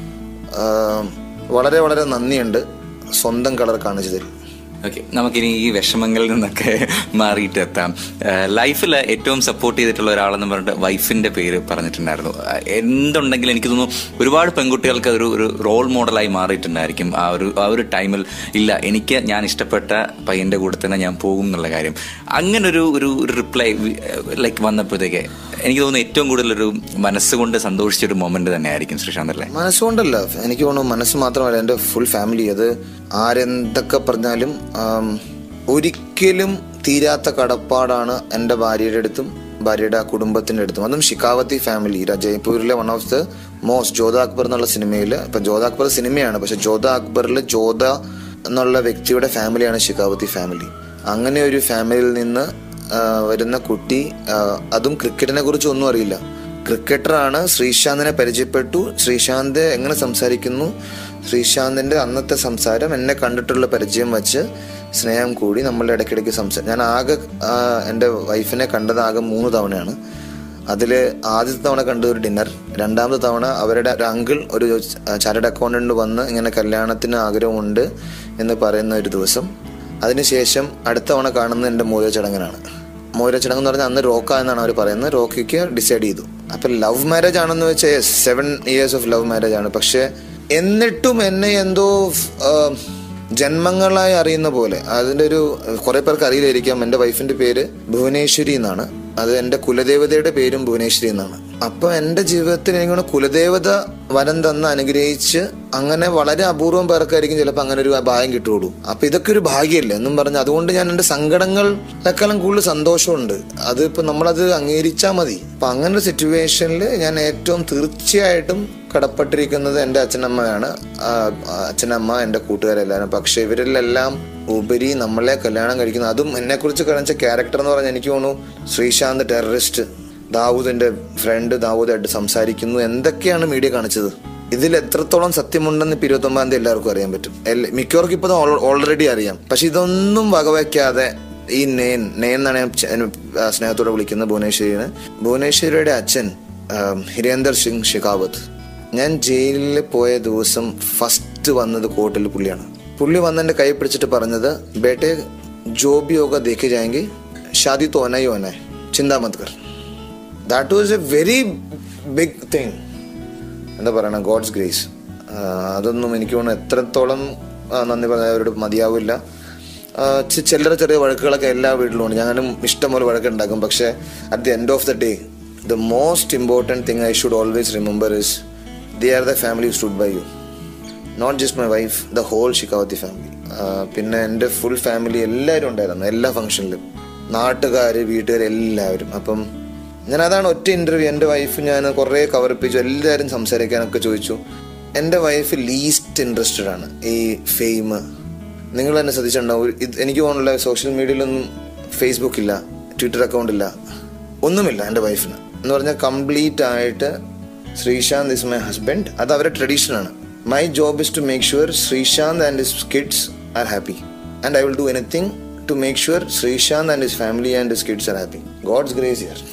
ആഹ് വളരെ വളരെ നന്ദിയുണ്ട് സ്വന്തം കളർ കാണിച്ചതിൽ ഓക്കെ നമുക്കിനി ഈ വിഷമങ്ങളിൽ നിന്നൊക്കെ മാറിയിട്ട് എത്താം ലൈഫിൽ ഏറ്റവും സപ്പോർട്ട് ചെയ്തിട്ടുള്ള ഒരാളെന്ന് പറഞ്ഞിട്ട് വൈഫിന്റെ പേര് പറഞ്ഞിട്ടുണ്ടായിരുന്നു ആ, എന്തുണ്ടെങ്കിലും എനിക്ക് തോന്നുന്നു ഒരുപാട് പെൺകുട്ടികൾക്ക് ഒരു ഒരു റോൾ മോഡലായി മാറിയിട്ടുണ്ടായിരിക്കും ആ ഒരു ആ ഒരു ടൈമിൽ ഇല്ല എനിക്ക് ഞാൻ ഇഷ്ടപ്പെട്ട പയ്യന്റെ കൂടെ തന്നെ ഞാൻ പോകും എന്നുള്ള കാര്യം അങ്ങനെ ഒരു ഒരു റിപ്ലൈ ലൈക്ക് വന്നപ്പോഴത്തേക്ക് എനിക്ക് തോന്നുന്നു ഏറ്റവും കൂടുതൽ ഒരു മനസ്സുകൊണ്ട് സന്തോഷിച്ച ഒരു മൊമെന്റ് തന്നെ ആയിരിക്കും ശ്രീശാന്ത് അല്ലേ മനസ്സുകൊണ്ടല്ല എനിക്ക് തോന്നുന്നു മനസ്സ് മാത്രമല്ല എൻ്റെ ഫുൾ ഫാമിലി അത് ആരെന്തൊക്കെ പറഞ്ഞാലും ആം, ഒരിക്കലും തീരാത്ത കടപ്പാടാണ് എൻ്റെ ഭാര്യയുടെ അടുത്തും ഭാര്യയുടെ ആ കുടുംബത്തിൻ്റെ അടുത്തും അതും ഷിക്കാവത്തി ഫാമിലി ര- ജയ്പൂരിലെ one of the most Jodha Akbar എന്നുള്ള സിനിമയിൽ ഇപ്പം ജോധ അക്ബർ സിനിമയാണ് പക്ഷെ ജോധ അക്ബറിൽ ജോധ എന്നുള്ള വ്യക്തിയുടെ ഫാമിലിയാണ് ഷിക്കാവത്തി ഫാമിലി അങ്ങനെ ഒരു ഫാമിലിയിൽ നിന്ന് ആ, വരുന്ന കുട്ടി ആ, അതും ക്രിക്കറ്റിനെ കുറിച്ച് ഒന്നും അറിയില്ല ക്രിക്കറ്ററാണ് ശ്രീശാന്തിനെ പരിചയപ്പെട്ടു ശ്രീശാന്ത് എങ്ങനെ സംസാരിക്കുന്നു ശ്രീശാന്തിന്റെ അന്നത്തെ സംസാരം എന്നെ കണ്ടിട്ടുള്ള പരിചയം വെച്ച് സ്നേഹം കൂടി നമ്മളുടെ ഇടയ്ക്കിടയ്ക്ക് സംസാരം ഞാൻ ആകെ ആ, എൻ്റെ വൈഫിനെ കണ്ടത് ആകെ മൂന്ന് തവണയാണ് അതിൽ ആദ്യത്തെ തവണ കണ്ടത് ഒരു ഡിന്നർ രണ്ടാമത്തെ തവണ അവരുടെ ഒരു അങ്കിൾ ഒരു ചാർട്ടഡ് അക്കൗണ്ടന്റ് വന്ന് ഇങ്ങനെ കല്യാണത്തിന് ആഗ്രഹമുണ്ട് എന്ന് പറയുന്ന ഒരു ദിവസം അതിനുശേഷം അടുത്ത തവണ കാണുന്നത് എൻ്റെ മോതിര ചടങ്ങിനാണ് മോതിര ചടങ്ങ് എന്ന് പറഞ്ഞാൽ അന്ന് റോക്ക എന്നാണ് അവർ പറയുന്നത് റോക്കിക്ക് ഡിസൈഡ് ചെയ്തു അപ്പൊ ലവ് മാരേജ് ആണെന്ന് വെച്ചാൽ seven years of love marriage ആണ് പക്ഷെ എന്നിട്ടും എന്നെ എന്തോ ആ, ജന്മങ്ങളായി അറിയുന്ന പോലെ അതിന്റെ ഒരു കുറെ പേർക്ക് അറിയില്ലായിരിക്കാം എൻ്റെ വൈഫിന്റെ പേര് ഭുവനേശ്വരി എന്നാണ് അത് എൻ്റെ കുലദേവതയുടെ പേരും ഭുവനേശ്വരി എന്നാണ് അപ്പൊ എൻ്റെ ജീവിതത്തിൽ എനിക്കാണ് കുലദേവത വരം തന്ന് അനുഗ്രഹിച്ച് അങ്ങനെ വളരെ അപൂർവം പേർക്കായിരിക്കും ചിലപ്പോൾ അങ്ങനെ ഒരു ഭാഗ്യം കിട്ടുള്ളൂ അപ്പൊ ഇതൊക്കെ ഒരു ഭാഗ്യമല്ലേ എന്നും പറഞ്ഞ് അതുകൊണ്ട് ഞാൻ എൻ്റെ സങ്കടങ്ങളെക്കാളും കൂടുതൽ സന്തോഷമുണ്ട് അത് ഇപ്പൊ നമ്മളത് അംഗീകരിച്ചാൽ മതി അപ്പൊ അങ്ങനെ ഒരു സിറ്റുവേഷനിൽ ഞാൻ ഏറ്റവും തീർച്ചയായിട്ടും കടപ്പെട്ടിരിക്കുന്നത് എൻ്റെ അച്ഛനമ്മയാണ് ആ, അച്ഛനമ്മ എൻ്റെ കൂട്ടുകാരെല്ലാവരും പക്ഷെ ഇവരിലെല്ലാം ഉപരി നമ്മളെ കല്യാണം കഴിക്കുന്ന അതും എന്നെക്കുറിച്ച് കാണിച്ച ക്യാരക്ടർ എന്ന് പറഞ്ഞാൽ എനിക്ക് തോന്നുന്നു ശ്രീശാന്ത് ടെററിസ്റ്റ് ദാവൂദിന്റെ ഫ്രണ്ട് ദാവൂദായിട്ട് സംസാരിക്കുന്നു എന്തൊക്കെയാണ് മീഡിയ കാണിച്ചത് ഇതിൽ എത്രത്തോളം സത്യമുണ്ടെന്ന് ഇപ്പൊ ഇരുപത്തൊമ്പതാം തീയതി എല്ലാവർക്കും അറിയാൻ പറ്റും എല്ലാ- മിക്കവർക്കും ഇപ്പൊ ഓൾറെഡി അറിയാം പക്ഷെ ഇതൊന്നും വകവയ്ക്കാതെ ഈ നെയ്ൻ നെയ്ൻ എന്നാണ് ഞാൻ ചെ- ആ, സ്നേഹത്തോടെ വിളിക്കുന്നത് ഭുവനേശ്വരിന് ഭുവനേശ്വരിയുടെ അച്ഛൻ ആം, ഹിരേന്ദർ സിംഗ് ഷിഖാവത്ത് ഞാൻ ജയിലിൽ പോയ ദിവസം ഫസ്റ്റ് വന്നത് കോർട്ടിൽ പുള്ളിയാണ് പുള്ളി വന്ന് എൻ്റെ കൈ പിടിച്ചിട്ട് പറഞ്ഞത് ബേട്ടെ ജോ ബി ഹോഗ ദേഖെ ജായെങ്കിൽ ഷാദി तो होना ही होना है चिंता मत कर that was a very big thing എന്താ പറയണ ഗോഡ്സ് ഗ്രേസ് അതൊന്നും എനിക്ക് തോന്നുന്നു എത്രത്തോളം ആ, നന്ദി പറഞ്ഞാൽ അവരോട് മതിയാവില്ല ആ, ചി- ചില്ലറ ചെറിയ വഴക്കുകളൊക്കെ എല്ലാ വീട്ടിലും ഉണ്ട് ഞാനും ഇഷ്ടംപോലെ വഴക്കുണ്ടാക്കും പക്ഷേ at the end of the day the most important thing I should always remember is the are the family stood by you not just my wife the whole Shekhawati family പിന്നെ എൻ്റെ ഫുൾ ഫാമിലി എല്ലാവരും ഉണ്ടായിരുന്നു എല്ലാ ഫംഗ്ഷനിലും നാട്ടുകാർ വീട്ടുകാർ എല്ലാവരും അപ്പം ഞാൻ അതാണ് ഒറ്റ ഇന്റർവ്യൂ എൻ്റെ വൈഫ് ഞാൻ കുറേ കവറിപ്പിച്ചു എല്ലാവരും സംസാരിക്കാനൊക്കെ ചോദിച്ചു എൻ്റെ വൈഫ് ലീസ്റ്റ് ഇൻട്രസ്റ്റഡ് ആണ് ഈ ഫെയിം നിങ്ങൾ തന്നെ ശ്രദ്ധിച്ചിട്ടുണ്ടാവും ഒരു- ഇത് എനിക്ക് തോന്നുന്നില്ല സോഷ്യൽ മീഡിയയിലൊന്നും ഫേസ്ബുക്ക് ഇല്ല ട്വിറ്റർ അക്കൗണ്ട് ഇല്ല ഒന്നുമില്ല എൻ്റെ വൈഫിന് എന്ന് പറഞ്ഞാൽ കംപ്ലീറ്റ് ആയിട്ട് ശ്രീശാന്ത് ഇസ് മൈ ഹസ്ബൻഡ് അത് അവരുടെ ട്രഡീഷൻ ആണ് my job is to make sure Sreesanth and his kids are happy and I will do anything to make sure Sreesanth and his family and his kids are happy God's grace yeah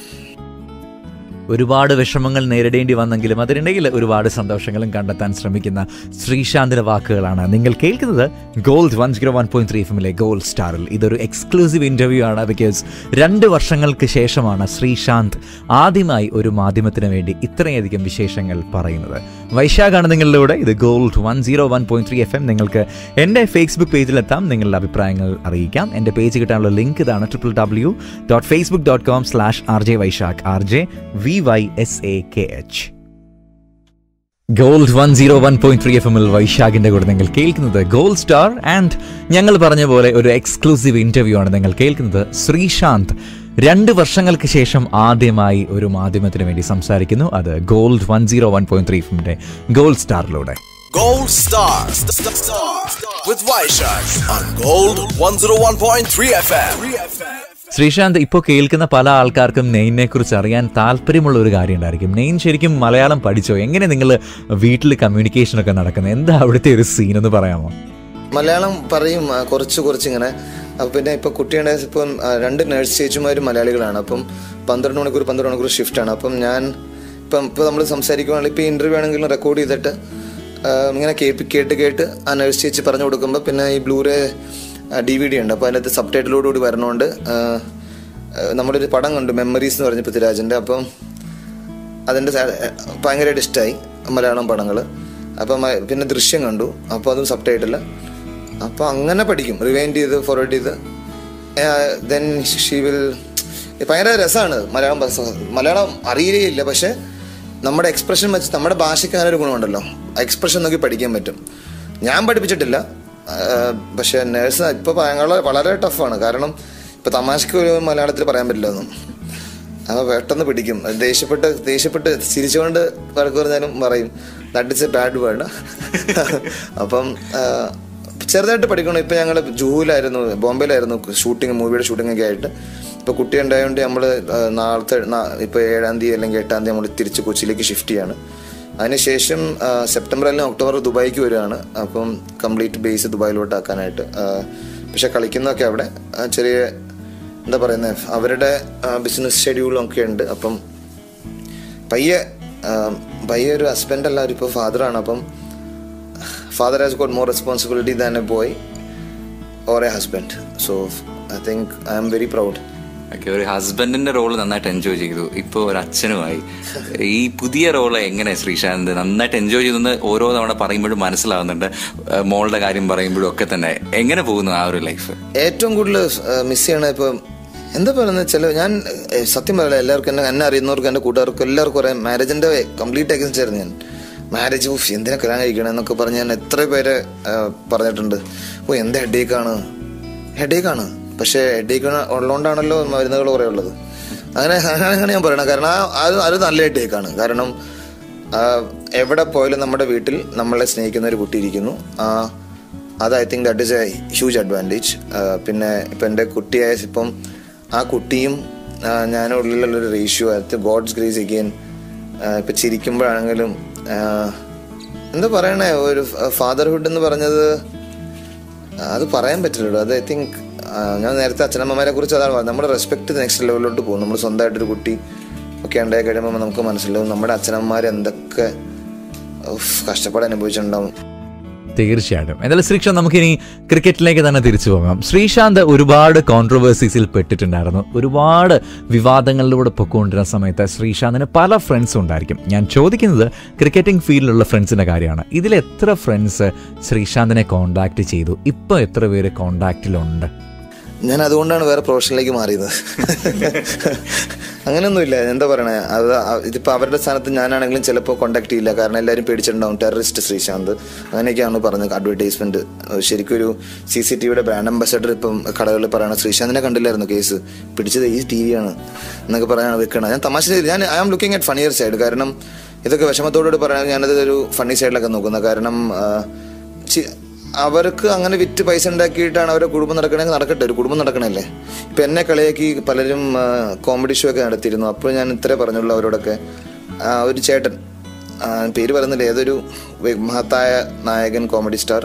ഒരുപാട് വിഷമങ്ങൾ നേരിടേണ്ടി വന്നെങ്കിലും അതിനിടയിൽ ഒരുപാട് സന്തോഷങ്ങളും കണ്ടെത്താൻ ശ്രമിക്കുന്ന ശ്രീശാന്തിന്റെ വാക്കുകളാണ് നിങ്ങൾ കേൾക്കുന്നത് gold one zero one point three എഫിലെ ഗോൾഡ് സ്റ്റാറിൽ ഇതൊരു എക്സ്ക്ലൂസീവ് ഇന്റർവ്യൂ ആണ് ബിക്കോസ് രണ്ട് വർഷങ്ങൾക്ക് ശേഷമാണ് ശ്രീശാന്ത് ആദ്യമായി ഒരു മാധ്യമത്തിന് വേണ്ടി ഇത്രയധികം വിശേഷങ്ങൾ പറയുന്നത് വൈശാഖാണ് നിങ്ങളിലൂടെ ഇത് gold one zero one point three F M നിങ്ങൾക്ക് എൻ്റെ ഫേസ്ബുക്ക് പേജിലെത്താം നിങ്ങളുടെ അഭിപ്രായങ്ങൾ അറിയിക്കാം എൻ്റെ പേജ് കിട്ടാനുള്ള ലിങ്ക് ഇതാണ് triple W dot Facebook dot com slash R J Vaishakh R J V Y S A K H gold one zero one point three F എമ്മിൽ വൈശാഖിന്റെ കൂടെ നിങ്ങൾ കേൾക്കുന്നത് ഗോൾഡ് സ്റ്റാർ ആൻഡ് ഞങ്ങൾ പറഞ്ഞ പോലെ ഒരു എക്സ്ക്ലൂസീവ് ഇന്റർവ്യൂ ആണ് നിങ്ങൾ കേൾക്കുന്നത് ശ്രീശാന്ത് രണ്ട് വർഷങ്ങൾക്ക് ശേഷം ആദ്യമായി ഒരു മാധ്യമത്തിന് വേണ്ടി സംസാരിക്കുന്നു അത് gold one zero one point three എഫിന്റെ ഗോൾഡ് സ്റ്റാറിലൂടെ Gold Star. Star. Star. With Vaishak on Gold 101.3 FM. Sreesanth ഇപ്പോൾ കേൾക്കുന്ന പല ആൾക്കാർക്കും നെയിനെ കുറിച്ച് അറിയാൻ താല്പര്യമുള്ള ഒരു കാര്യം ഉണ്ടായിരിക്കും നെയിൻ ശരിക്കും മലയാളം പഠിച്ചോ എങ്ങനെ നിങ്ങൾ വീട്ടിൽ കമ്മ്യൂണിക്കേഷൻ ഒക്കെ നടക്കുന്നത് എന്താ അവിടുത്തെ ഒരു സീൻ എന്ന് പറയാമോ മലയാളം പറയും ആ, കുറച്ച് കുറച്ച് ഇങ്ങനെ അപ്പം പിന്നെ ഇപ്പം കുട്ടിയുടെ ഇപ്പം ആ, രണ്ട് നഴ്സ് ചേച്ചിമാരും മലയാളികളാണ് അപ്പം പന്ത്രണ്ട് മണിക്കൂർ പന്ത്രണ്ട് മണിക്കൂർ ഷിഫ്റ്റാണ് അപ്പം ഞാൻ ഇപ്പം ഇപ്പോൾ നമ്മൾ സംസാരിക്കുകയാണെങ്കിൽ ഇപ്പോൾ ഇൻ്റർവ്യൂ ആണെങ്കിലും റെക്കോർഡ് ചെയ്തിട്ട് ആ, ഇങ്ങനെ കേട്ട് കേട്ട് കേട്ട് ആ നഴ്സ് ചേച്ചി പറഞ്ഞു കൊടുക്കുമ്പോൾ പിന്നെ ഈ ബ്ലൂറേ ഡി വി ഡി ഉണ്ട് അപ്പോൾ അതിനകത്ത് സബ് ടൈറ്റിലോടുകൂടി വരണോണ്ട് ആ, ആ, നമ്മളൊരു പടം കണ്ടു മെമ്മറീസ് എന്ന് പറഞ്ഞ പൃഥ്വിരാജിൻ്റെ അപ്പം അതിൻ്റെ ഭയങ്കരമായിട്ട് ഇഷ്ടമായി മലയാളം പടങ്ങൾ അപ്പം മ- പിന്നെ ദൃശ്യം കണ്ടു അപ്പോൾ അതും സബ് ടൈറ്റിൽ അപ്പോൾ അങ്ങനെ പഠിക്കും റിവൈൻഡ് ചെയ്ത് ഫോർവേഡ് ചെയ്ത് ദെൻ ഷീ വിൽ ഭയങ്കര രസമാണ് മലയാളം ബസ്- മലയാളം അറിയുകയില്ല പക്ഷെ നമ്മുടെ എക്സ്പ്രഷൻ വെച്ച് നമ്മുടെ ഭാഷയ്ക്ക് അങ്ങനെ ഒരു ഗുണമുണ്ടല്ലോ എക്സ്പ്രഷൻ നോക്കി പഠിക്കാൻ പറ്റും ഞാൻ പഠിപ്പിച്ചിട്ടില്ല ആഹ് പക്ഷെ നേഴ്സ് ഇപ്പോൾ ഭയങ്കര വളരെ ടഫാണ് കാരണം ഇപ്പോൾ തമാശക്ക് ഒരു മലയാളത്തിൽ പറയാൻ പറ്റില്ല ഒന്നും അപ്പോൾ പെട്ടെന്ന് പിടിക്കും ദേഷ്യപ്പെട്ട് ദേഷ്യപ്പെട്ട് ചിരിച്ചുകൊണ്ട് വഴക്ക് പറഞ്ഞാലും പറയും that is a bad word അപ്പം ആ, ചെറുതായിട്ട് പഠിക്കണം ഇപ്പം ഞങ്ങൾ ജൂഹിലായിരുന്നു ബോംബെയിലായിരുന്നു ഷൂട്ടിങ് മൂവിയുടെ ഷൂട്ടിംഗ് ഒക്കെ ആയിട്ട് ഇപ്പോൾ കുട്ടി ഉണ്ടായതുകൊണ്ട് നമ്മൾ നാളത്തെ നാ- ഇപ്പോൾ ഏഴാം തീയതി അല്ലെങ്കിൽ എട്ടാം തീയതി നമ്മൾ തിരിച്ച് കൊച്ചിയിലേക്ക് ഷിഫ്റ്റ് ചെയ്യാണ് അതിനുശേഷം ആ, സെപ്റ്റംബർ അല്ലെങ്കിൽ ഒക്ടോബർ ദുബായിക്ക് വരികയാണ് അപ്പം കംപ്ലീറ്റ് ബേസ് ദുബായിലോട്ട് ആക്കാനായിട്ട് ആ, പക്ഷെ കളിക്കുന്നതൊക്കെ അവിടെ ആ, ചെറിയ എന്താ പറയുന്നത് അവരുടെ ബിസിനസ് ഷെഡ്യൂളും ഒക്കെ ഉണ്ട് അപ്പം പയ്യെ ആ, പയ്യെ ഒരു ഹസ്ബൻഡ് അല്ല ഇപ്പോൾ ഫാദറാണ് അപ്പം father has got more responsibility than a boy or a husband so I think I'm very proud okay ഒരു ഹസ്ബൻഡിന്റെ റോള് നന്നായിട്ട് എൻജോയ് ചെയ്തു ഇപ്പൊ ഒരു അച്ഛനുമായി ഈ പുതിയ റോള് എങ്ങനെ ശ്രീശാന്ത് നന്നായിട്ട് എൻജോയ് ചെയ്തെന്ന് ഓരോ തവണ പറയുമ്പോഴും മനസ്സിലാവുന്നുണ്ട് ഏഹ് മോളുടെ കാര്യം പറയുമ്പോഴും ഒക്കെ തന്നെ എങ്ങനെ പോകുന്നു ആ ഒരു ലൈഫ് ഏറ്റവും കൂടുതൽ മിസ് ചെയ്യണ ഇപ്പം എന്താ പറയുന്നത് ചില ഞാൻ ഏഹ്, സത്യം പറയില്ല എല്ലാവർക്കും എന്നെ എന്നെ അറിയുന്നവർക്കും എൻ്റെ കൂട്ടുകാർക്കും എല്ലാവർക്കും കുറേ മാരേജിൻ്റെ കംപ്ലീറ്റ് അഗൻസ്റ്റ് ആയിരുന്നു ഞാൻ മാരേജ് ഊഫ് എന്തിനാ കല്യാണം കഴിക്കണം എന്നൊക്കെ പറഞ്ഞ് ഞാൻ എത്ര പേരെ ഏഹ്, പറഞ്ഞിട്ടുണ്ട് ഓ എന്ത് ഹെഡേക്കാണ് ഹെഡേക്കാണ് പക്ഷേ ഹെഡേക്ക് ഉള്ളതുകൊണ്ടാണല്ലോ മരുന്നുകൾ കുറേ ഉള്ളത് അങ്ങനെ അങ്ങനെയാണ് ഞാൻ പറയണത് കാരണം ആ അത് അത് നല്ല ഹെഡേക്കാണ് കാരണം ആ, എവിടെ പോയാലും നമ്മുടെ വീട്ടിൽ നമ്മളെ സ്നേഹിക്കുന്ന ഒരു കുട്ടി ഇരിക്കുന്നു ആ, അത് I think that is a huge advantage പിന്നെ ഇപ്പം എൻ്റെ കുട്ടിയായ ഇപ്പം ആ കുട്ടിയും ആ, ഞാനും ഉള്ളിലുള്ളൊരു റേഷ്യോ അത് ഗോഡ്സ് ഗ്രേസ് അഗെയിൻ ഇപ്പം ചിരിക്കുമ്പോഴാണെങ്കിലും ആ, എന്താ പറയണേ ഒരു ഫാദർഹുഡ് എന്ന് പറഞ്ഞത് അത് പറയാൻ പറ്റില്ലല്ലോ അത് ഐ തിങ്ക് ഞാൻ നേരത്തെ അച്ഛനമ്മമാരെ കുറിച്ച് അതാണ് പറഞ്ഞത് നമ്മുടെ റെസ്പെക്ട് നെക്സ്റ്റ് ലെവലിലോട്ട് പോകും നമ്മൾ സ്വന്തമായിട്ടൊരു കുട്ടി ഒക്കെ ഉണ്ടായി കഴിയുമ്പോൾ നമുക്ക് മനസ്സിലാവും നമ്മുടെ അച്ഛനമ്മമാർ എന്തൊക്കെ ഉഫ്, കഷ്ടപ്പാട് അനുഭവിച്ചിട്ടുണ്ടാവും തീർച്ചയായിട്ടും എന്തായാലും ശ്രീശാന്ത് നമുക്കിനി ക്രിക്കറ്റിലേക്ക് തന്നെ തിരിച്ചു പോകാം ശ്രീശാന്ത് ഒരുപാട് കോൺട്രവേഴ്സീസിൽ പെട്ടിട്ടുണ്ടായിരുന്നു ഒരുപാട് വിവാദങ്ങളിലൂടെ പൊക്കൊണ്ടിരുന്ന സമയത്ത് ശ്രീശാന്തിന് പല ഫ്രണ്ട്സും ഉണ്ടായിരിക്കും ഞാൻ ചോദിക്കുന്നത് ക്രിക്കറ്റിംഗ് ഫീൽഡിലുള്ള ഫ്രണ്ട്സിന്റെ കാര്യമാണ് ഇതിൽ എത്ര ഫ്രണ്ട്സ് ശ്രീശാന്തിനെ കോണ്ടാക്ട് ചെയ്തു ഇപ്പോൾ എത്ര പേര് കോണ്ടാക്റ്റിലുണ്ട് ഞാൻ അതുകൊണ്ടാണ് വേറെ പ്രൊഫഷനിലേക്ക് മാറിയത് അങ്ങനെയൊന്നുമില്ല എന്താ പറയണേ അത് അ- ഇതിപ്പോ അവരുടെ സ്ഥാനത്ത് ഞാനാണെങ്കിലും ചിലപ്പോൾ കോണ്ടാക്ട് ചെയ്യില്ല കാരണം എല്ലാവരും പേടിച്ചിട്ടുണ്ടാവും ടെററിസ്റ്റ് ശ്രീശാന്ത് അങ്ങനെയൊക്കെയാണ് പറഞ്ഞത് അഡ്വർടൈസ്മെന്റ് ശരിക്കും ഒരു സി സി ടി വിയുടെ ബ്രാൻഡ് അംബാസഡർ ഇപ്പം കടകളിൽ പറയണ ശ്രീശാന്തിനെ കണ്ടില്ലായിരുന്നു കേസ് പിടിച്ചത് ഈ ടി വിയാണ് എന്നൊക്കെ പറയാണ് വെക്കണം ഞാൻ തമാശ ചെയ്ത് ഞാൻ I am looking at funnier side കാരണം ഇതൊക്കെ വിഷമത്തോടുകൂടി പറയാൻ ഞാനത് ഒരു ഫണ്ണി സൈഡിലൊക്കെ നോക്കുന്നത് കാരണം ആ, ചി- അവർക്ക് അങ്ങനെ വിറ്റ് പൈസ ഉണ്ടാക്കിയിട്ടാണ് അവരുടെ കുടുംബം നടക്കണമെങ്കിൽ നടക്കട്ടെ ഒരു കുടുംബം നടക്കണല്ലേ ഇപ്പൊ എന്നെ കളിയാക്കി പലരും കോമഡി ഷോ ഒക്കെ നടത്തിയിരുന്നു അപ്പോൾ ഞാൻ ഇത്രേ പറഞ്ഞുള്ളൂ അവരോടൊക്കെ ആ, ഒരു ചേട്ടൻ ആ, പേര് പറയുന്നില്ല ഏതൊരു വെ- മഹത്തായ നായകൻ കോമഡി സ്റ്റാർ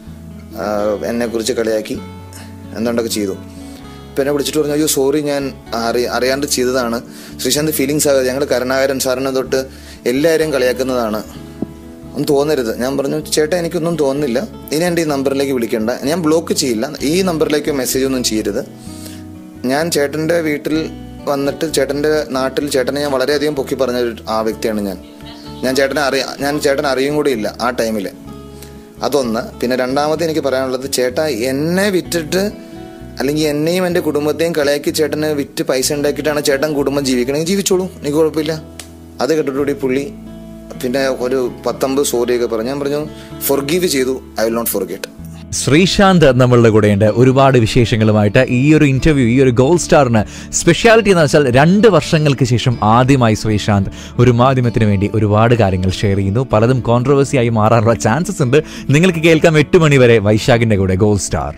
എന്നെ കുറിച്ച് കളിയാക്കി എന്താണ്ടൊക്കെ ചെയ്തു ഇപ്പം എന്നെ വിളിച്ചിട്ട് പറഞ്ഞു അയ്യോ സോറി ഞാൻ അറി അറിയാണ്ട് ചെയ്തതാണ് ശ്രീശാന്ത് ഫീലിങ്സ് ആകാതെ ഞങ്ങൾ കരുണാകരൻ സാറിനെ തൊട്ട് എല്ലാവരെയും കളിയാക്കുന്നതാണ് ഒന്നും തോന്നരുത് ഞാൻ പറഞ്ഞു ചേട്ടാ എനിക്കൊന്നും തോന്നുന്നില്ല ഇനി എൻ്റെ ഈ നമ്പറിലേക്ക് വിളിക്കണ്ട ഞാൻ ബ്ലോക്ക് ചെയ്യില്ല ഈ നമ്പറിലേക്ക് മെസ്സേജ് ഒന്നും ചെയ്യരുത് ഞാൻ ചേട്ടൻ്റെ വീട്ടിൽ വന്നിട്ട് ചേട്ടൻ്റെ നാട്ടിൽ ചേട്ടനെ ഞാൻ വളരെയധികം പൊക്കി പറഞ്ഞ ഒരു ആ വ്യക്തിയാണ് ഞാൻ ഞാൻ ചേട്ടനെ അറിയാം ഞാൻ ചേട്ടനെ അറിയും കൂടി ഇല്ല ആ ടൈമിൽ അതൊന്ന് പിന്നെ രണ്ടാമത് എനിക്ക് പറയാനുള്ളത് ചേട്ടാ എന്നെ വിറ്റിട്ട് അല്ലെങ്കിൽ എന്നെയും എൻ്റെ കുടുംബത്തെയും കളിയാക്കി ചേട്ടന് വിറ്റ് പൈസ ഉണ്ടാക്കിയിട്ടാണ് ചേട്ടൻ കുടുംബം ജീവിക്കണമെങ്കിൽ ജീവിച്ചോളൂ എനിക്ക് കുഴപ്പമില്ല അത് കേട്ടിട്ടുകൂടി പുള്ളി പിന്നെ ഒരു പത്തൊമ്പത് സോറിയൊക്കെ പറഞ്ഞു ഞാൻ പറഞ്ഞു ഫൊർഗീവ് ചെയ്തു I will not forget Sreesanth നമ്മളുടെ കൂടെയുണ്ട് ഒരുപാട് വിശേഷങ്ങളുമായിട്ട് ഈ ഒരു ഇന്റർവ്യൂ ഈ ഒരു ഗോൾഡ് സ്റ്റാറിന് സ്പെഷ്യാലിറ്റി എന്ന് വെച്ചാൽ രണ്ട് വർഷങ്ങൾക്ക് ശേഷം ആദ്യമായി ശ്രീശാന്ത് ഒരു മാധ്യമത്തിന് വേണ്ടി ഒരുപാട് കാര്യങ്ങൾ ഷെയർ ചെയ്യുന്നു പലതും കോൺട്രവേഴ്സി ആയി മാറാനുള്ള ചാൻസസ് ഉണ്ട് നിങ്ങൾക്ക് കേൾക്കാം എട്ട് മണി വരെ വൈശാഖിന്റെ കൂടെ ഗോൾഡ് സ്റ്റാർ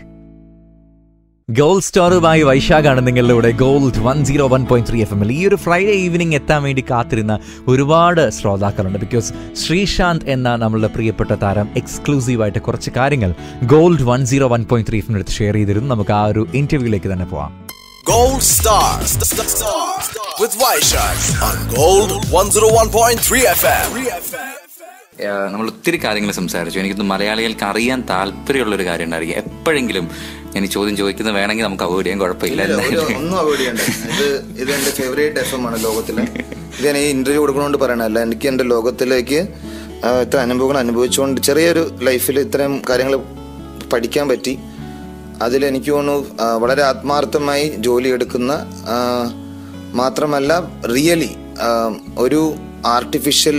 ഗോൾഡ് സ്റ്റാറുമായി വൈശാഖാണ് നിങ്ങളുടെ കൂടെ gold one zero one point three F എമ്മിൽ ഈ ഒരു ഫ്രൈഡേ ഈവനിങ് എത്താൻ വേണ്ടി കാത്തിരുന്ന ഒരുപാട് ശ്രോതാക്കളുണ്ട് ബിക്കോസ് ശ്രീശാന്ത് എന്ന നമ്മളുടെ പ്രിയപ്പെട്ട താരം എക്സ്ക്ലൂസീവായിട്ട് കുറച്ച് കാര്യങ്ങൾ gold one zero one point three എഫിൻ്റെ അടുത്ത് ഷെയർ ചെയ്തിരുന്നു നമുക്ക് ആ ഒരു ഇന്റർവ്യൂയിലേക്ക് തന്നെ പോവാം Gold Star. Star. With Vaishak on Gold 101.3 FM. ഏഹ് നമ്മൾ ഒത്തിരി കാര്യങ്ങൾ സംസാരിച്ചു എനിക്കൊന്ന് മലയാളികൾക്ക് അറിയാൻ താല്പര്യമുള്ള ഒരു കാര്യം ഉണ്ടായിരിക്കും എപ്പോഴെങ്കിലും ഞാൻ ഈ ചോദ്യം ചോദിക്കുന്നത് വേണമെങ്കിൽ നമുക്ക് അവോയ്ഡ് ചെയ്യാൻ കുഴപ്പമില്ല ഇല്ല, ഒരു- എന്തായാലും ഒന്നും അവോയ്ഡ് ചെയ്യണ്ട ഇത് ഇത് എന്റെ ഫേവറേറ്റ് എഫ് എം ആണ് ലോകത്തില് ഇത് ഞാൻ ഈ ഇന്റർവ്യൂ കൊടുക്കണോണ്ട് പറയണല്ല എനിക്ക് എന്റെ ലോകത്തിലേക്ക് ആ, ഇത്ര അനുഭവങ്ങൾ അനുഭവിച്ചുകൊണ്ട് ചെറിയൊരു ലൈഫിൽ ഇത്തരം കാര്യങ്ങൾ പഠിക്കാൻ പറ്റി അതിൽ എനിക്ക് തോന്നുന്നു ആ, വളരെ ആത്മാർത്ഥമായി ജോലി എടുക്കുന്ന ആ, മാത്രമല്ല റിയലി ഒരു ആർട്ടിഫിഷ്യൽ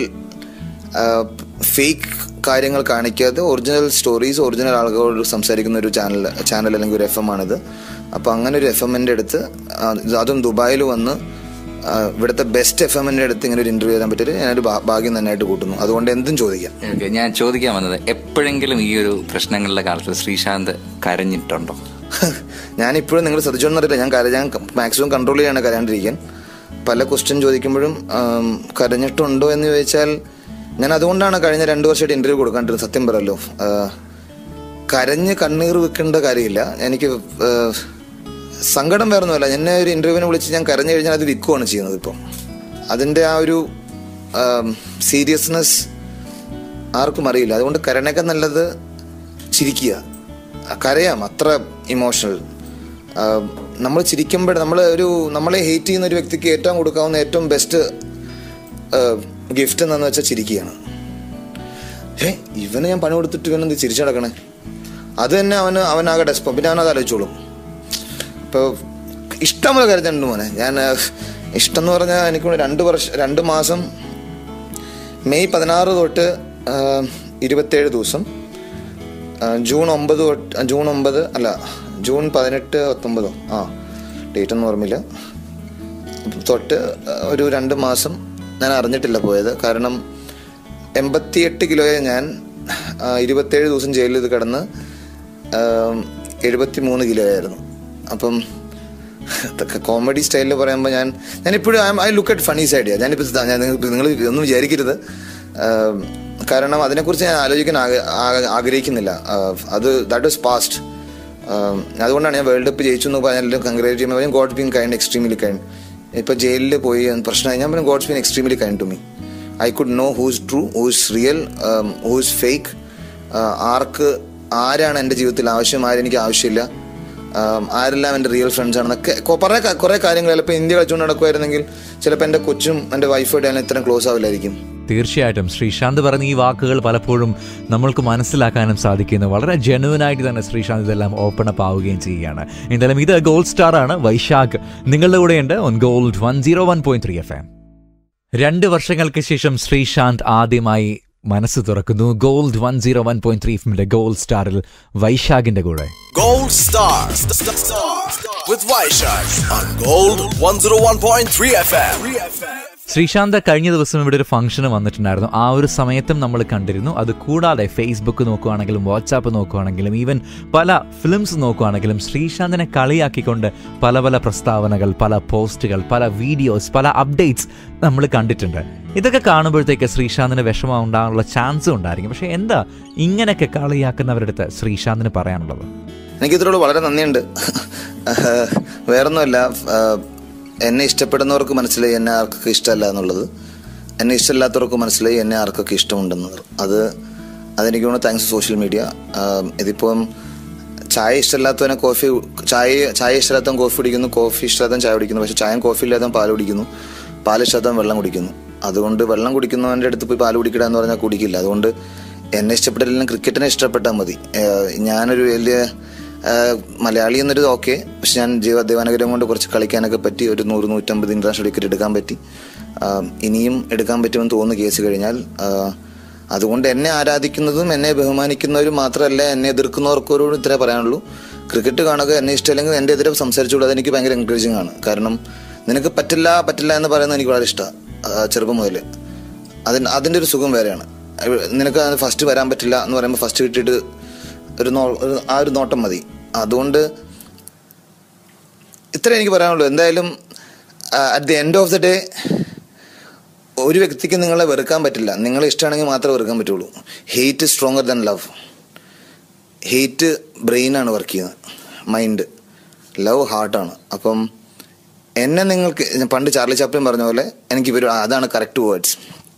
ഫേക്ക് കാര്യങ്ങൾ കാണിക്കാതെ ഒറിജിനൽ സ്റ്റോറീസ് ഒറിജിനൽ ആളുകളോട് സംസാരിക്കുന്ന ഒരു ചാനൽ ചാനൽ അല്ലെങ്കിൽ ഒരു എഫ് എം ആണിത് അപ്പോൾ അങ്ങനെ ഒരു എഫ് എമ്മിൻ്റെ അടുത്ത് ആ, ഇത് അതും ദുബായിൽ വന്ന് ആ, ഇവിടുത്തെ ബെസ്റ്റ് എഫ് എമ്മിൻ്റെ അടുത്ത് ഇങ്ങനെ ഒരു ഇന്റർവ്യൂ ചെയ്യാൻ പറ്റിയിട്ട് ഞാനൊരു ഭാ- ഭാഗ്യം തന്നെയായിട്ട് കൂട്ടുന്നു അതുകൊണ്ട് എന്തും ചോദിക്കാം ഓക്കെ ഞാൻ ചോദിക്കാൻ വന്നത് എപ്പോഴെങ്കിലും ഈ ഒരു പ്രശ്നങ്ങളുടെ കാലത്ത് ശ്രീശാന്ത് കരഞ്ഞിട്ടുണ്ടോ ഞാനിപ്പോഴും നിങ്ങൾ ശ്രദ്ധിച്ചോന്നറിയില്ല ഞാൻ കര ഞാൻ മാക്സിമം കൺട്രോൾ ചെയ്യാണ് കരയാണ്ടിരിക്കാൻ പല ക്വസ്റ്റ്യൻ ചോദിക്കുമ്പോഴും ആം, കരഞ്ഞിട്ടുണ്ടോ എന്ന് ചോദിച്ചാൽ ഞാൻ അതുകൊണ്ടാണ് കഴിഞ്ഞ രണ്ടു വർഷമായിട്ട് ഇന്റർവ്യൂ കൊടുക്കാണ്ടിരുന്നത് സത്യം പറയല്ലോ ആ, കരഞ്ഞ് കണ്ണീർ വെക്കേണ്ട കാര്യമില്ല എനിക്ക് ആ, സങ്കടം വേറെ ഒന്നുമല്ല എന്നെ ഒരു ഇന്റർവ്യൂവിനെ വിളിച്ച് ഞാൻ കരഞ്ഞു കഴിഞ്ഞാൽ അത് വിൽക്കുവാണ് ചെയ്യുന്നത് ഇപ്പം അതിൻ്റെ ആ ഒരു സീരിയസ്നെസ് ആർക്കും അറിയില്ല അതുകൊണ്ട് കരണേക്കാൾ നല്ലത് ചിരിക്കുക കരയാം അത്ര ഇമോഷണൽ നമ്മൾ ചിരിക്കുമ്പോൾ നമ്മൾ ഒരു നമ്മളെ ഹേറ്റ് ചെയ്യുന്ന ഒരു വ്യക്തിക്ക് ഏറ്റവും കൊടുക്കാവുന്ന ഏറ്റവും ബെസ്റ്റ് ഗിഫ്റ്റ് എന്താണെന്ന് വെച്ചാൽ ചിരിക്കുകയാണ് ഏ ഇവന് ഞാൻ പണി കൊടുത്തിട്ട് ഇവനെന്ത് ചിരിച്ചടക്കണേ അത് തന്നെ അവന് അവനാകെ ഡെസ്പോ പിന്നെ അവനത് ആലോചിച്ചോളും ഇപ്പോൾ ഇഷ്ടംപോലെ കരുതുന്നുണ്ട് മോനെ ഞാൻ ആ, ഇഷ്ടം എന്ന് പറഞ്ഞാൽ എനിക്ക് രണ്ട് വർഷം രണ്ട് മാസം മെയ് പതിനാറ് തൊട്ട് ആ, ഇരുപത്തേഴ് ദിവസം ആ, ജൂൺ ഒമ്പത് തൊട്ട് ജൂൺ ഒമ്പത് അല്ല ജൂൺ പതിനെട്ട് പത്തൊമ്പതോ ആ ഡേറ്റ് ഒന്നും ഓർമ്മയില്ല തൊട്ട് ആ, ഒരു രണ്ട് മാസം ഞാൻ അറിഞ്ഞിട്ടില്ല പോയത് കാരണം എൺപത്തിയെട്ട് കിലോയെ ഞാൻ ആ, ഇരുപത്തേഴ് ദിവസം ജയിലിൽ ഇത് കിടന്ന് എഴുപത്തി മൂന്ന് കിലോ ആയിരുന്നു അപ്പം ഇതൊക്കെ കോമഡി സ്റ്റൈലിൽ പറയുമ്പോൾ ഞാൻ ഞാനിപ്പോഴും I look at funny side ഞാനിപ്പോൾ ഞാൻ നിങ്ങൾ ഒന്നും വിചാരിക്കരുത് ആം, കാരണം അതിനെക്കുറിച്ച് ഞാൻ ആലോചിക്കാൻ ആഗ്ര- ആ- ആഗ്രഹിക്കുന്നില്ല ആ, അത് ദാറ്റ് വാസ് പാസ്റ്റ് അതുകൊണ്ടാണ് ഞാൻ വേൾഡ് കപ്പ് ജയിച്ചു എന്ന് പറഞ്ഞാൽ കൺഗ്രാറ്റ് ചെയ്യുമ്പോൾ God's been kind extremely kind ഇപ്പോൾ ജയിലിൽ പോയി പ്രശ്നമായി ഞാൻ പറഞ്ഞു God's been extremely kind to me I could know who's true who's real who's fake ആർക്ക് ആരാണ് എൻ്റെ ജീവിതത്തിൽ ആവശ്യം ആരെനിക്ക് ആവശ്യമില്ല ആം, ആരെല്ലാം എൻ്റെ റിയൽ ഫ്രണ്ട്സ് ആണെന്നൊക്കെ കൊ- കുറേ ക- കുറേ കാര്യങ്ങൾ ചിലപ്പോൾ ഇന്ത്യ കളിച്ചുകൊണ്ട് നടക്കുമായിരുന്നെങ്കിൽ ചിലപ്പോൾ എൻ്റെ കൊച്ചും എൻ്റെ വൈഫായിട്ട് ഞാൻ ഇത്രയും ക്ലോസ് ആവില്ലായിരിക്കും തീർച്ചയായിട്ടും ശ്രീശാന്ത് പറഞ്ഞ ഈ വാക്കുകൾ പലപ്പോഴും നമ്മൾക്ക് മനസ്സിലാക്കാനും സാധിക്കുന്നു വളരെ ജെനുവനായിട്ട് തന്നെ ശ്രീശാന്ത് ഇതെല്ലാം ഓപ്പൺ അപ്പ് ആവുകയും ചെയ്യുകയാണ് എന്തായാലും ഇത് ഗോൾഡ് സ്റ്റാർ ആണ് വൈശാഖ് നിങ്ങളുടെ കൂടെയുണ്ട് on gold one zero one point three F M രണ്ട് വർഷങ്ങൾക്ക് ശേഷം ശ്രീശാന്ത് ആദ്യമായി മനസ്സ് തുറക്കുന്നു gold one zero one point three എഫിന്റെ ഗോൾഡ് സ്റ്റാറിൽ വൈശാഖിന്റെ കൂടെ Gold Stars with Vaishak on Gold 101.3 FM. Sreesanth കഴിഞ്ഞ ദിവസം ഇവിടെ ഒരു ഫംഗ്ഷന് വന്നിട്ടുണ്ടായിരുന്നു ആ ഒരു സമയത്തും നമ്മൾ കണ്ടിരുന്നു അത് കൂടാതെ ഫേസ്ബുക്ക് നോക്കുകയാണെങ്കിലും വാട്സാപ്പ് നോക്കുകയാണെങ്കിലും ഈവൻ പല ഫിലിംസ് നോക്കുകയാണെങ്കിലും ശ്രീശാന്തിനെ കളിയാക്കിക്കൊണ്ട് പല പല പ്രസ്താവനകൾ പല പോസ്റ്റുകൾ പല വീഡിയോസ് പല അപ്ഡേറ്റ്സ് നമ്മൾ കണ്ടിട്ടുണ്ട് ഇതൊക്കെ കാണുമ്പോഴത്തേക്ക് ശ്രീശാന്തിന് വിഷമം ഉണ്ടാകാനുള്ള ചാൻസും ഉണ്ടായിരിക്കും പക്ഷേ എന്താ ഇങ്ങനെയൊക്കെ കളിയാക്കുന്നവരുടെ അടുത്ത് ശ്രീശാന്തിന് പറയാനുള്ളത് എനിക്ക് ഇതിനോട് വളരെ നന്ദിയുണ്ട് വേറൊന്നുമല്ല ആഹ് എന്നെ ഇഷ്ടപ്പെടുന്നവർക്ക് മനസ്സിലായി എന്നെ ആർക്കൊക്കെ ഇഷ്ടമല്ല എന്നുള്ളത് എന്നെ ഇഷ്ടമില്ലാത്തവർക്ക് മനസ്സിലായി എന്നെ ആർക്കൊക്കെ ഇഷ്ടമുണ്ടെന്നത് അത് അതെനിക്ക് തോന്നുന്നു താങ്ക്സ് സോഷ്യൽ മീഡിയ ഇതിപ്പം ചായ ഇഷ്ടമില്ലാത്തവനെ കോഫി ചായ ചായ ഇഷ്ടമില്ലാത്തവൻ കോഫി കുടിക്കുന്നു കോഫി ഇഷ്ടമില്ലാത്തവൻ ചായ കുടിക്കുന്നു പക്ഷെ ചായ കോഫി ഇല്ലാത്തവൻ പാൽ കുടിക്കുന്നു പാൽ ഇഷ്ടമില്ലാത്തവൻ വെള്ളം കുടിക്കുന്നു അതുകൊണ്ട് വെള്ളം കുടിക്കുന്നവൻ്റെ അടുത്ത് പോയി പാൽ കുടിക്കട എന്ന് പറഞ്ഞാൽ കുടിക്കില്ല അതുകൊണ്ട് എന്നെ ഇഷ്ടപ്പെട്ടില്ലെങ്കിലും ക്രിക്കറ്റിനെ ഇഷ്ടപ്പെട്ടാൽ മതി ഏഹ് ഞാനൊരു വലിയ ആഹ് മലയാളി എന്നൊരു ഓക്കെ പക്ഷെ ഞാൻ ജീവ ദേവാനഗരം കൊണ്ട് കുറച്ച് കളിക്കാനൊക്കെ പറ്റി ഒരു നൂറ് നൂറ്റമ്പത് ഇന്റർനാഷണൽ ടിക്കറ്റ് എടുക്കാൻ പറ്റി ആഹ് ഇനിയും എടുക്കാൻ പറ്റുമെന്ന് തോന്നുന്നു കേസ് കഴിഞ്ഞാൽ ആഹ് അതുകൊണ്ട് എന്നെ ആരാധിക്കുന്നതും എന്നെ ബഹുമാനിക്കുന്നവരും മാത്രമല്ല എന്നെ എതിർക്കുന്നവർക്കൊരു ഇത്രേ പറയാനുള്ളൂ ക്രിക്കറ്റ് കാണുക എന്നെ ഇഷ്ടമല്ലെങ്കിൽ എൻ്റെ എതിരെ സംസാരിച്ചുകൂടാതെ എനിക്ക് ഭയങ്കര എൻകറേജിങ് ആണ് കാരണം നിനക്ക് പറ്റില്ല പറ്റില്ല എന്ന് പറയുന്നത് എനിക്ക് വളരെ ഇഷ്ടമാണ് ചെറുപ്പം മുതൽ അതിന് അതിൻ്റെ ഒരു സുഖം വേറെയാണ് നിനക്ക് ഫസ്റ്റ് വരാൻ പറ്റില്ല എന്ന് പറയുമ്പോൾ ഫസ്റ്റ് കിട്ടിയിട്ട് ഒരു നോ ഒരു ആ ഒരു നോട്ടം മതി അതുകൊണ്ട് ഇത്ര എനിക്ക് പറയാനുള്ളൂ എന്തായാലും at the end of the day ഒരു വ്യക്തിക്ക് നിങ്ങളെ വെറുക്കാൻ പറ്റില്ല നിങ്ങളെ ഇഷ്ടമാണെങ്കിൽ മാത്രമേ വെറുക്കാൻ പറ്റുള്ളൂ hate stronger than love hate ബ്രെയിനാണ് വർക്ക് ചെയ്യുന്നത് മൈൻഡ് ലവ് ഹാർട്ടാണ് അപ്പം എന്നെ നിങ്ങൾക്ക് ഞാൻ പണ്ട് ചാർലി ചാപ്ലിൻ പറഞ്ഞ പോലെ എനിക്ക് ഇവർ അതാണ് correct words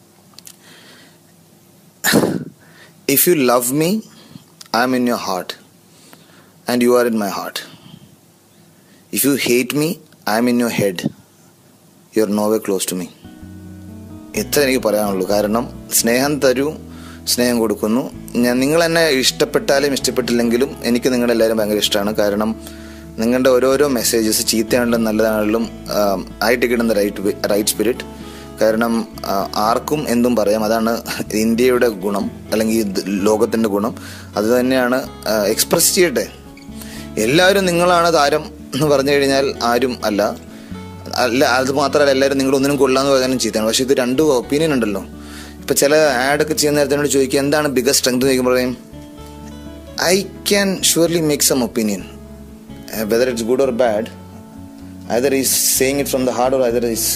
if you love me I'm in your heart and you are in my heart if you hate me I'm in your head you are no way close to me ഇത്ര എനിക്ക് പറയാനുള്ളൂ കാരണം സ്നേഹം തരൂ സ്നേഹം കൊടുക്കുന്നു ഞാൻ നിങ്ങൾ എന്നെ ഇഷ്ടപ്പെട്ടാലും ഇഷ്ടപ്പെട്ടില്ലെങ്കിലും എനിക്ക് നിങ്ങളെല്ലാവരും ഭയങ്കര ഇഷ്ടമാണ് കാരണം നിങ്ങളുടെ ഓരോരോ മെസ്സേജസ് ചീത്തയാണെങ്കിലും നല്ലതാണെങ്കിലും I take it in the right right spirit കാരണം ആ, ആർക്കും എന്തും പറയാം അതാണ് ഇന്ത്യയുടെ ഗുണം അല്ലെങ്കിൽ ഇത് ലോകത്തിൻ്റെ ഗുണം അത് തന്നെയാണ് എക്സ്പ്രസ് ചെയ്യട്ടെ എല്ലാവരും നിങ്ങളാണ് താരം എന്ന് പറഞ്ഞു കഴിഞ്ഞാൽ ആരും അല്ല അല്ല അത് മാത്രമല്ല എല്ലാവരും നിങ്ങൾ ഒന്നിനും കൊള്ളാന്ന് പറയാനും ചീത്തയാണ് പക്ഷെ ഇത് രണ്ടും ഒപ്പീനിയൻ ഉണ്ടല്ലോ ഇപ്പൊ ചില ആഡ് ഒക്കെ ചെയ്യുന്ന നേരത്തിനോട് ചോദിക്കുക എന്താണ് ബിഗസ്റ്റ് സ്ട്രെങ്ത് ചോദിക്കുമ്പോൾ പറയും I can surely make some opinion whether it's good or bad either he's saying it from the heart or either he's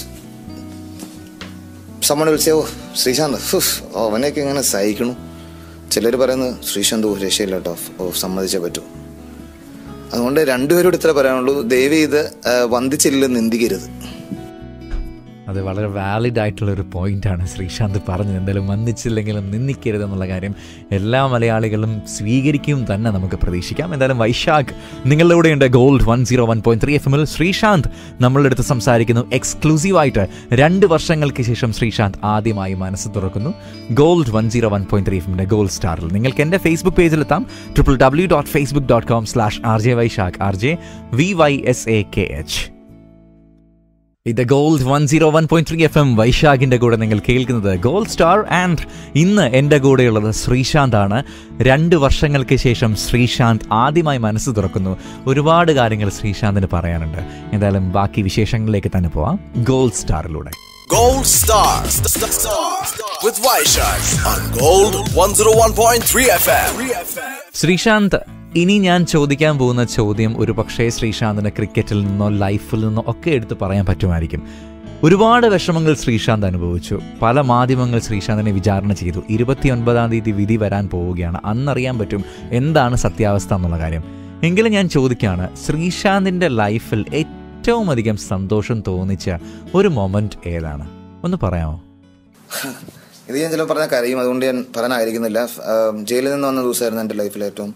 summon വിളിച്ചേ ഓ ശ്രീശാന്ത് ഫുഫ് ഓ അവനെയൊക്കെ ഇങ്ങനെ സഹിക്കണു ചിലർ പറയുന്നത് ശ്രീശാന്ത് ഓ രക്ഷയില്ല കേട്ടോ ഓ സമ്മതിച്ചേ പറ്റൂ അതുകൊണ്ട് രണ്ടുപേരോട് ഇത്ര പറയാനുള്ളൂ ദയവ് ചെയ്ത് ആ, വന്ദിച്ചില്ല നിന്ദിക്കരുത് അത് വളരെ വാലിഡ് ആയിട്ടുള്ള ഒരു പോയിന്റാണ് ശ്രീശാന്ത് പറഞ്ഞത് എന്തായാലും വന്നിച്ചില്ലെങ്കിലും നിന്ദിക്കരുത് എന്നുള്ള കാര്യം എല്ലാ മലയാളികളും സ്വീകരിക്കും തന്നെ നമുക്ക് പ്രതീക്ഷിക്കാം എന്തായാലും വൈശാഖ് നിങ്ങളുടെ കൂടെയുണ്ട് gold one zero one point three F എമ്മിൽ ശ്രീശാന്ത് നമ്മളുടെ അടുത്ത് സംസാരിക്കുന്നു എക്സ്ക്ലൂസീവായിട്ട് രണ്ട് വർഷങ്ങൾക്ക് ശേഷം ശ്രീശാന്ത് ആദ്യമായി മനസ്സ് തുറക്കുന്നു gold one zero one point three എഫിന്റെ ഗോൾഡ് സ്റ്റാറിൽ നിങ്ങൾക്ക് എൻ്റെ ഫേസ്ബുക്ക് പേജിലെത്താം triple W dot Facebook dot com slash R J Vaishakh R J V Y S A K H ഇത് gold one zero one point three F M വൈശാഖിന്റെ കൂടെ നിങ്ങൾ കേൾക്കുന്നത് ഗോൾഡ് സ്റ്റാർ ആൻഡ് ഇന്ന് എൻ്റെ കൂടെയുള്ളത് ശ്രീശാന്ത് ആണ് രണ്ട് വർഷങ്ങൾക്ക് ശേഷം ശ്രീശാന്ത് ആദ്യമായി മനസ്സ് തുറക്കുന്നു ഒരുപാട് കാര്യങ്ങൾ ശ്രീശാന്തിന് പറയാനുണ്ട് എന്തായാലും ബാക്കി വിശേഷങ്ങളിലേക്ക് തന്നെ പോവാം ഗോൾഡ് സ്റ്റാറിലൂടെ Gold Stars with Vaishak on Gold 101.3 FM. Sreesanth ഇനി ഞാൻ ചോദിക്കാൻ പോകുന്ന ചോദ്യം ഒരു പക്ഷേ ശ്രീശാന്തിന് ക്രിക്കറ്റിൽ നിന്നോ ലൈഫിൽ നിന്നോ ഒക്കെ എടുത്ത് പറയാൻ പറ്റുമായിരിക്കും ഒരുപാട് വിഷമങ്ങൾ ശ്രീശാന്ത് അനുഭവിച്ചു പല മാധ്യമങ്ങൾ ശ്രീശാന്തിനെ വിചാരണ ചെയ്തു ഇരുപത്തിയൊൻപതാം തീയതി വിധി വരാൻ പോവുകയാണ് അന്നറിയാൻ പറ്റും എന്താണ് സത്യാവസ്ഥ എന്നുള്ള കാര്യം എങ്കിലും ഞാൻ ചോദിക്കുകയാണ് ശ്രീശാന്തിൻ്റെ ലൈഫിൽ ഏറ്റവും അധികം സന്തോഷം തോന്നിച്ച ഒരു മൊമെന്റ് ഏതാണ് ഒന്ന് പറയാമോ ഇത് ഞാൻ ചിലപ്പോൾ പറഞ്ഞാൽ കരയും അതുകൊണ്ട് ഞാൻ പറയാനായിരിക്കുന്നില്ല ആ, ജയിലിൽ നിന്ന് വന്ന ദിവസമായിരുന്നു എൻ്റെ ലൈഫിൽ ഏറ്റവും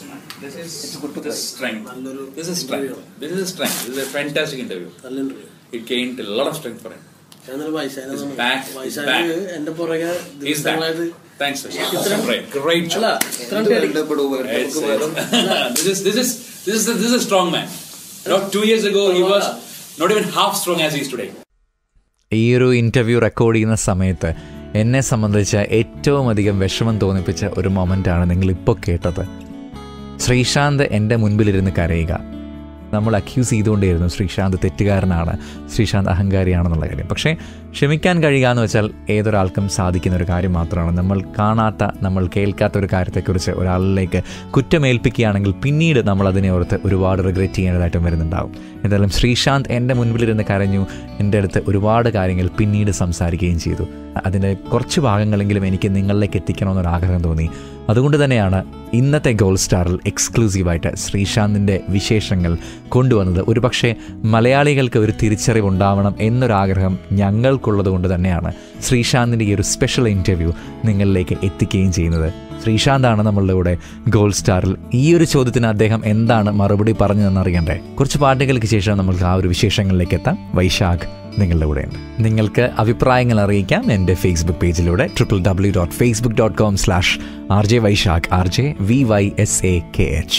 man. This is this strength. This is strength. This is strength. This is a fantastic interview. നല്ല interview It gained a lot of strength for him. ഞാനൊരു വൈശാഖ He's back. He's Vaishakh back. എന്റെ പുറകെ He's back. ദിവസങ്ങളായിട്ട് Thanks, Vishal. Great, great അല്ല job. ഇത്രയും dedication- It's, it's, this is this is this is this is a strong man. Not two years ago he was not even half strong as he is today. ഈ ഒരു interview record ചെയ്യുന്ന സമയത്ത് എന്നെ സംബന്ധിച്ച് ഏറ്റവും അധികം വിഷമം തോന്നിപ്പിച്ച ഒരു മൊമെൻ്റാണ് നിങ്ങളിപ്പോൾ കേട്ടത് ശ്രീശാന്ത് എൻ്റെ മുൻപിലിരുന്ന് കരയുക നമ്മൾ അക്യൂസ് ചെയ്തുകൊണ്ടേയിരുന്നു ശ്രീശാന്ത് തെറ്റുകാരനാണ് ശ്രീശാന്ത് അഹങ്കാരിയാണെന്നുള്ള കാര്യം പക്ഷേ ക്ഷമിക്കാൻ കഴിയുക എന്ന് വെച്ചാൽ ഏതൊരാൾക്കും സാധിക്കുന്ന ഒരു കാര്യം മാത്രമാണ് നമ്മൾ കാണാത്ത നമ്മൾ കേൾക്കാത്ത ഒരു കാര്യത്തെക്കുറിച്ച് ഒരാളിലേക്ക് കുറ്റമേൽപ്പിക്കുകയാണെങ്കിൽ പിന്നീട് നമ്മൾ അതിനെ ഓർത്ത് ഒരുപാട് റിഗ്രറ്റ് ചെയ്യേണ്ടതായിട്ടും വരുന്നുണ്ടാവും എന്തായാലും ശ്രീശാന്ത് എൻ്റെ മുൻപിലിരുന്ന് കരഞ്ഞു എൻ്റെ അടുത്ത് ഒരുപാട് കാര്യങ്ങൾ പിന്നീട് സംസാരിക്കുകയും ചെയ്തു അതിൻ്റെ കുറച്ച് ഭാഗങ്ങളെങ്കിലും എനിക്ക് നിങ്ങളിലേക്ക് എത്തിക്കണമെന്നൊരു ആഗ്രഹം തോന്നി അതുകൊണ്ട് തന്നെയാണ് ഇന്നത്തെ ഗോൾ സ്റ്റാറിൽ എക്സ്ക്ലൂസീവായിട്ട് ശ്രീശാന്തിൻ്റെ വിശേഷങ്ങൾ കൊണ്ടുവന്നത് ഒരുപക്ഷെ മലയാളികൾക്ക് ഒരു തിരിച്ചറിവുണ്ടാവണം എന്നൊരാഗ്രഹം ഞങ്ങൾക്കുള്ളത് കൊണ്ട് തന്നെയാണ് ശ്രീശാന്തിൻ്റെ ഈ ഒരു സ്പെഷ്യൽ ഇൻ്റർവ്യൂ നിങ്ങളിലേക്ക് എത്തിക്കുകയും ചെയ്യുന്നത് ശ്രീശാന്താണ് നമ്മളുടെ കൂടെ ഗോൾ സ്റ്റാറിൽ ഈ ഒരു ചോദ്യത്തിന് അദ്ദേഹം എന്താണ് മറുപടി പറഞ്ഞതെന്ന് അറിയണ്ടേ കുറച്ച് പാട്ടുകൾക്ക് ശേഷം നമുക്ക് ആ ഒരു വിശേഷങ്ങളിലേക്ക് എത്താം വൈശാഖ് നിങ്ങളുടെ കൂടെയുണ്ട് നിങ്ങൾക്ക് അഭിപ്രായങ്ങൾ അറിയിക്കാം എൻ്റെ ഫേസ്ബുക്ക് പേജിലൂടെ triple W dot Facebook dot com slash R J Vaishakh R J V Y S A K H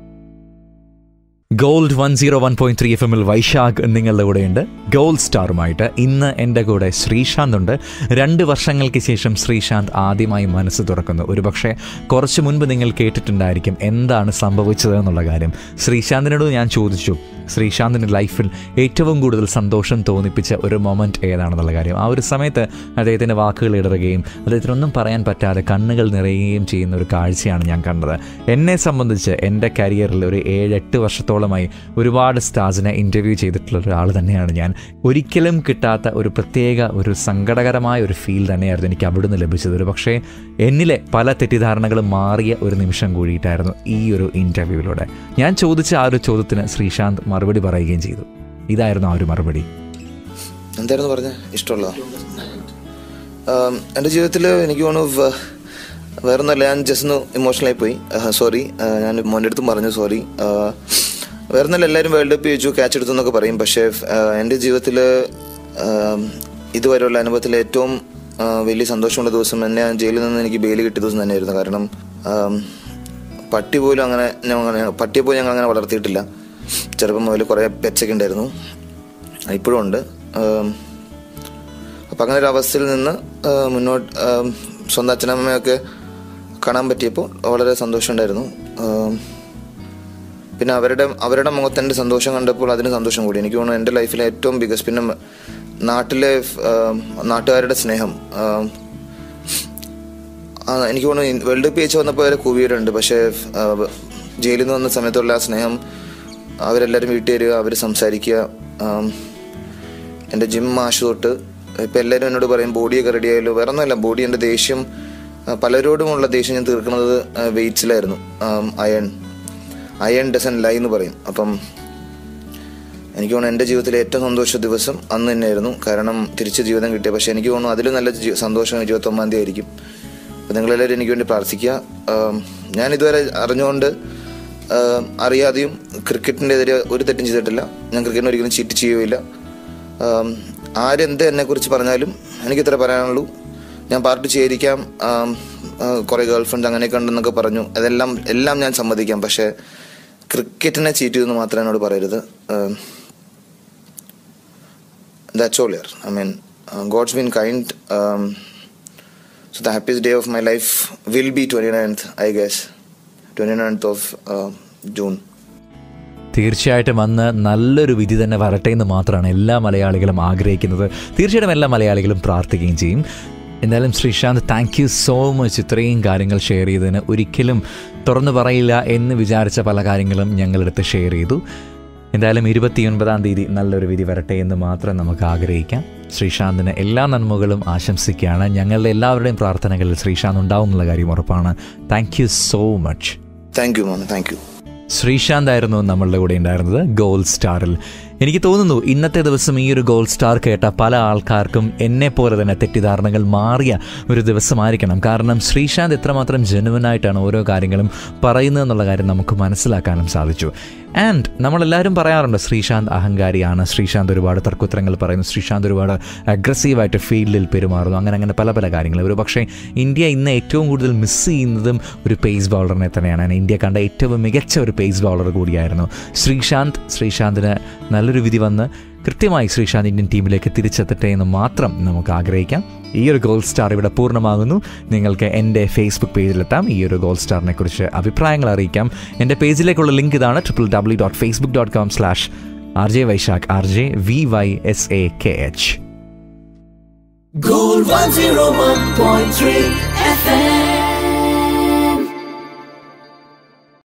gold one zero one point three F എമ്മിൽ വൈശാഖ് നിങ്ങളുടെ കൂടെയുണ്ട് ഗോൾഡ് സ്റ്റാറുമായിട്ട് ഇന്ന് എൻ്റെ കൂടെ ശ്രീശാന്ത് ഉണ്ട് രണ്ട് വർഷങ്ങൾക്ക് ശേഷം ശ്രീശാന്ത് ആദ്യമായി മനസ്സ് തുറക്കുന്നു ഒരുപക്ഷെ കുറച്ച് മുൻപ് നിങ്ങൾ കേട്ടിട്ടുണ്ടായിരിക്കും എന്താണ് സംഭവിച്ചത് എന്നുള്ള കാര്യം ശ്രീശാന്തിനോട് ഞാൻ ചോദിച്ചു ശ്രീശാന്തിൻ്റെ ലൈഫിൽ ഏറ്റവും കൂടുതൽ സന്തോഷം തോന്നിപ്പിച്ച ഒരു മൊമെൻറ്റ് ഏതാണെന്നുള്ള കാര്യം ആ ഒരു സമയത്ത് അദ്ദേഹത്തിൻ്റെ വാക്കുകൾ ഇടറുകയും അദ്ദേഹത്തിനൊന്നും പറയാൻ പറ്റാതെ കണ്ണുകൾ നിറയുകയും ചെയ്യുന്ന ഒരു കാഴ്ചയാണ് ഞാൻ കണ്ടത് എന്നെ സംബന്ധിച്ച് എൻ്റെ കരിയറിൽ ഒരു ഏഴ് എട്ട് വർഷത്തോളമായി ഒരുപാട് സ്റ്റാർസിനെ ഇൻ്റർവ്യൂ ചെയ്തിട്ടുള്ള ഒരാൾ തന്നെയാണ് ഞാൻ ഒരിക്കലും കിട്ടാത്ത ഒരു പ്രത്യേക ഒരു സങ്കടകരമായ ഒരു ഫീൽ തന്നെയായിരുന്നു എനിക്ക് അവിടുന്ന് ലഭിച്ചത് ഒരു പക്ഷേ എന്നിലെ പല തെറ്റിദ്ധാരണകളും മാറിയ ഒരു നിമിഷം കൂടിയിട്ടായിരുന്നു ഈ ഒരു ഇൻ്റർവ്യൂവിലൂടെ ഞാൻ ചോദിച്ച ആ ഒരു ചോദ്യത്തിന് ശ്രീശാന്ത് മറുപടി പറയുകയും ചെയ്തു ഇതായിരുന്നു ആ ഒരു മറുപടി എന്തായിരുന്നു പറഞ്ഞ ഇഷ്ടമുള്ള എൻ്റെ ജീവിതത്തിൽ എനിക്ക് തോന്നുന്നു വ- വേറൊന്നുമല്ല ഞാൻ ജസ്റ്റ് ഒന്ന് ഇമോഷണലായി പോയി സോറി ഞാൻ മോൻ്റെ അടുത്തും പറഞ്ഞു സോറി വേറൊന്നല്ല എല്ലാവരും വേൾഡ് കപ്പ് ചോദിച്ചു ക്യാച്ച് എടുത്തു എന്നൊക്കെ പറയും പക്ഷേ ആഹ്, എൻ്റെ ജീവിതത്തിൽ ഇതുവരെയുള്ള അനുഭവത്തിൽ ഏറ്റവും ആഹ്, വലിയ സന്തോഷമുള്ള ദിവസം എന്നെ ഞാൻ ജയിലിൽ നിന്ന് എനിക്ക് ബെയിൽ കിട്ടിയ ദിവസം തന്നെയായിരുന്നു കാരണം ആം, പട്ടി പോലും അങ്ങനെ ഞാൻ അങ്ങനെ പട്ടിയെ പോലും ഞങ്ങൾ അങ്ങനെ വളർത്തിയിട്ടില്ല ചെറുപ്പം മുതൽ കുറേ പെറ്റ്സൊക്കെ ഉണ്ടായിരുന്നു ഇപ്പോഴും ഉണ്ട് ആം, അപ്പം അങ്ങനെ ഒരു അവസ്ഥയിൽ നിന്ന് ആ, മുന്നോട്ട് ആ, സ്വന്തം അച്ഛനമ്മയൊക്കെ കാണാൻ പറ്റിയപ്പോൾ വളരെ സന്തോഷമുണ്ടായിരുന്നു ആം, പിന്നെ അവരുടെ അവരുടെ മുഖത്ത് എൻ്റെ സന്തോഷം കണ്ടപ്പോൾ അതിന് സന്തോഷം കൂടി എനിക്ക് തോന്നുന്നു എൻ്റെ ലൈഫിലെ ഏറ്റവും ബിഗസ്റ്റ് പിന്നെ നാട്ടിലെ ആ, നാട്ടുകാരുടെ സ്നേഹം ആ, ആ, എനിക്ക് തോന്നുന്നു വേൾഡ് കപ്പ് ജയിച്ച് വന്നപ്പോൾ വരെ കൂവിയവരുണ്ട് പക്ഷേ ആ, ജയിലിൽ നിന്ന് വന്ന സമയത്തുള്ള ആ സ്നേഹം അവരെല്ലാവരും വീട്ടിൽ വരിക അവർ സംസാരിക്കുക ആം, എൻ്റെ ജിം മാഷ് തൊട്ട് ഇപ്പം എല്ലാവരും എന്നോട് പറയും ബോഡിയൊക്കെ റെഡി ആയല്ലോ വേറെ ഒന്നുമല്ല ബോഡി എൻ്റെ ദേഷ്യം ആ, പലരോടുമുള്ള ദേഷ്യം ഞാൻ തീർക്കുന്നത് വെയിറ്റ്സിലായിരുന്നു അയൺ അയൺ ഡസൻ ലൈ എന്ന് പറയും അപ്പം എനിക്ക് തോന്നുന്നു എൻ്റെ ജീവിതത്തിലെ ഏറ്റവും സന്തോഷ ദിവസം അന്ന് തന്നെയായിരുന്നു കാരണം തിരിച്ച് ജീവിതം കിട്ടിയ പക്ഷേ എനിക്ക് തോന്നുന്നു അതിലും നല്ല ജീ- സന്തോഷം ഇരുപത്തൊമ്പതാം തീയതി ആയിരിക്കും അപ്പം നിങ്ങളെല്ലാവരും എനിക്ക് വേണ്ടി പ്രാർത്ഥിക്കുക ആം, ഞാൻ ഇതുവരെ അറിഞ്ഞുകൊണ്ട് ആം, അറിയാതെയും ക്രിക്കറ്റിൻ്റെ എതിരെ ഒരു തെറ്റും ചെയ്തിട്ടില്ല ഞാൻ ക്രിക്കറ്റിന് ഒരിക്കലും ചീറ്റ് ചെയ്യുകയില്ല ആം, ആരെന്ത് എന്നെക്കുറിച്ച് പറഞ്ഞാലും എനിക്കിത്ര പറയാനുള്ളൂ ഞാൻ പാർട്ടി ചേരിക്കാം ആം, ആ, കുറേ ഗേൾ ഫ്രണ്ട്സ് അങ്ങനെയൊക്കെ ഉണ്ടെന്നൊക്കെ പറഞ്ഞു അതെല്ലാം എല്ലാം ഞാൻ സമ്മതിക്കാം പക്ഷേ ക്രിക്കറ്റിനെ ചീറ്റ് ചെയ്തെന്ന് മാത്രം എന്നോട് പറയരുത് ആം, that's all here. I mean, uh, God's been kind. Um, so the happiest day of my life will be 29th, I guess. 29th of uh, June. തീർച്ചയായിട്ടും അന്ന് നല്ലൊരു വിധി തന്നെ വരട്ടെ എന്ന് മാത്രമാണ് എല്ലാ മലയാളികളും ആഗ്രഹിക്കുന്നത് തീർച്ചയായിട്ടും എല്ലാ മലയാളികളും പ്രാർത്ഥിക്കുകയും ചെയ്യും എന്തായാലും Sreesanth thank you so much ഇത്രയും കാര്യങ്ങൾ ഷെയർ ചെയ്തതിന് ഒരിക്കലും തുറന്നു പറയില്ല എന്ന് വിചാരിച്ച പല കാര്യങ്ങളും ഞങ്ങളെടുത്ത് ഷെയർ ചെയ്തു എന്തായാലും ഇരുപത്തിയൊൻപതാം തീയതി നല്ലൊരു വിധി വരട്ടെ എന്ന് മാത്രം നമുക്ക് ആഗ്രഹിക്കാം ശ്രീശാന്തിന് എല്ലാ നന്മകളും ആശംസിക്കുകയാണ് ഞങ്ങളുടെ എല്ലാവരുടെയും പ്രാർത്ഥനകളിൽ ശ്രീശാന്ത് ഉണ്ടാവും എന്നുള്ള കാര്യം ഉറപ്പാണ് thank you so much Thank you, man. Thank you. Sreesanth ആയിരുന്നു നമ്മളുടെ കൂടെ ഉണ്ടായിരുന്നത് ഗോൾ സ്റ്റാറിൽ എനിക്ക് തോന്നുന്നു ഇന്നത്തെ ദിവസം ഈ ഒരു ഗോൾഡ് സ്റ്റാർ കേട്ട പല ആൾക്കാർക്കും എന്നെ പോലെ തന്നെ തെറ്റിദ്ധാരണകൾ മാറിയ ഒരു ദിവസമായിരിക്കണം കാരണം ശ്രീശാന്ത് എത്രമാത്രം ജെനുവനായിട്ടാണ് ഓരോ കാര്യങ്ങളും പറയുന്നത് എന്നുള്ള കാര്യം നമുക്ക് മനസ്സിലാക്കാനും സാധിച്ചു ആൻഡ് നമ്മളെല്ലാവരും പറയാറുണ്ട് ശ്രീശാന്ത് അഹങ്കാരിയാണ് ശ്രീശാന്ത് ഒരുപാട് തർക്കുത്തരങ്ങൾ പറയുന്നു ശ്രീശാന്ത് ഒരുപാട് അഗ്രസീവായിട്ട് ഫീൽഡിൽ പെരുമാറുന്നു അങ്ങനെ അങ്ങനെ പല പല കാര്യങ്ങൾ ഒരു പക്ഷേ ഇന്ത്യ ഇന്ന് ഏറ്റവും കൂടുതൽ മിസ് ചെയ്യുന്നതും ഒരു പേസ് ബൗളറിനെ തന്നെയാണ് And ഇന്ത്യ കണ്ട ഏറ്റവും മികച്ച ഒരു പേസ് ബൗളർ കൂടിയായിരുന്നു ശ്രീശാന്ത് ശ്രീശാന്തിന് നല്ലൊരു വിധി വന്ന് കൃത്യമായി ശ്രീശാന്ത് ഇന്ത്യൻ ടീമിലേക്ക് തിരിച്ചെത്തട്ടെ എന്ന് മാത്രം നമുക്ക് ആഗ്രഹിക്കാം ഈ ഒരു ഗോൾ സ്റ്റാർ ഇവിടെ പൂർണ്ണമാകുന്നു നിങ്ങൾക്ക് എൻ്റെ ഫേസ്ബുക്ക് പേജിലെത്താം ഈ ഒരു ഗോൾ സ്റ്റാറിനെ കുറിച്ച് അഭിപ്രായങ്ങൾ അറിയിക്കാം എൻ്റെ പേജിലേക്കുള്ള ലിങ്ക് ഇതാണ് triple W dot Facebook dot com slash R J Vaishakh R J V Y S A K H Gold 101.3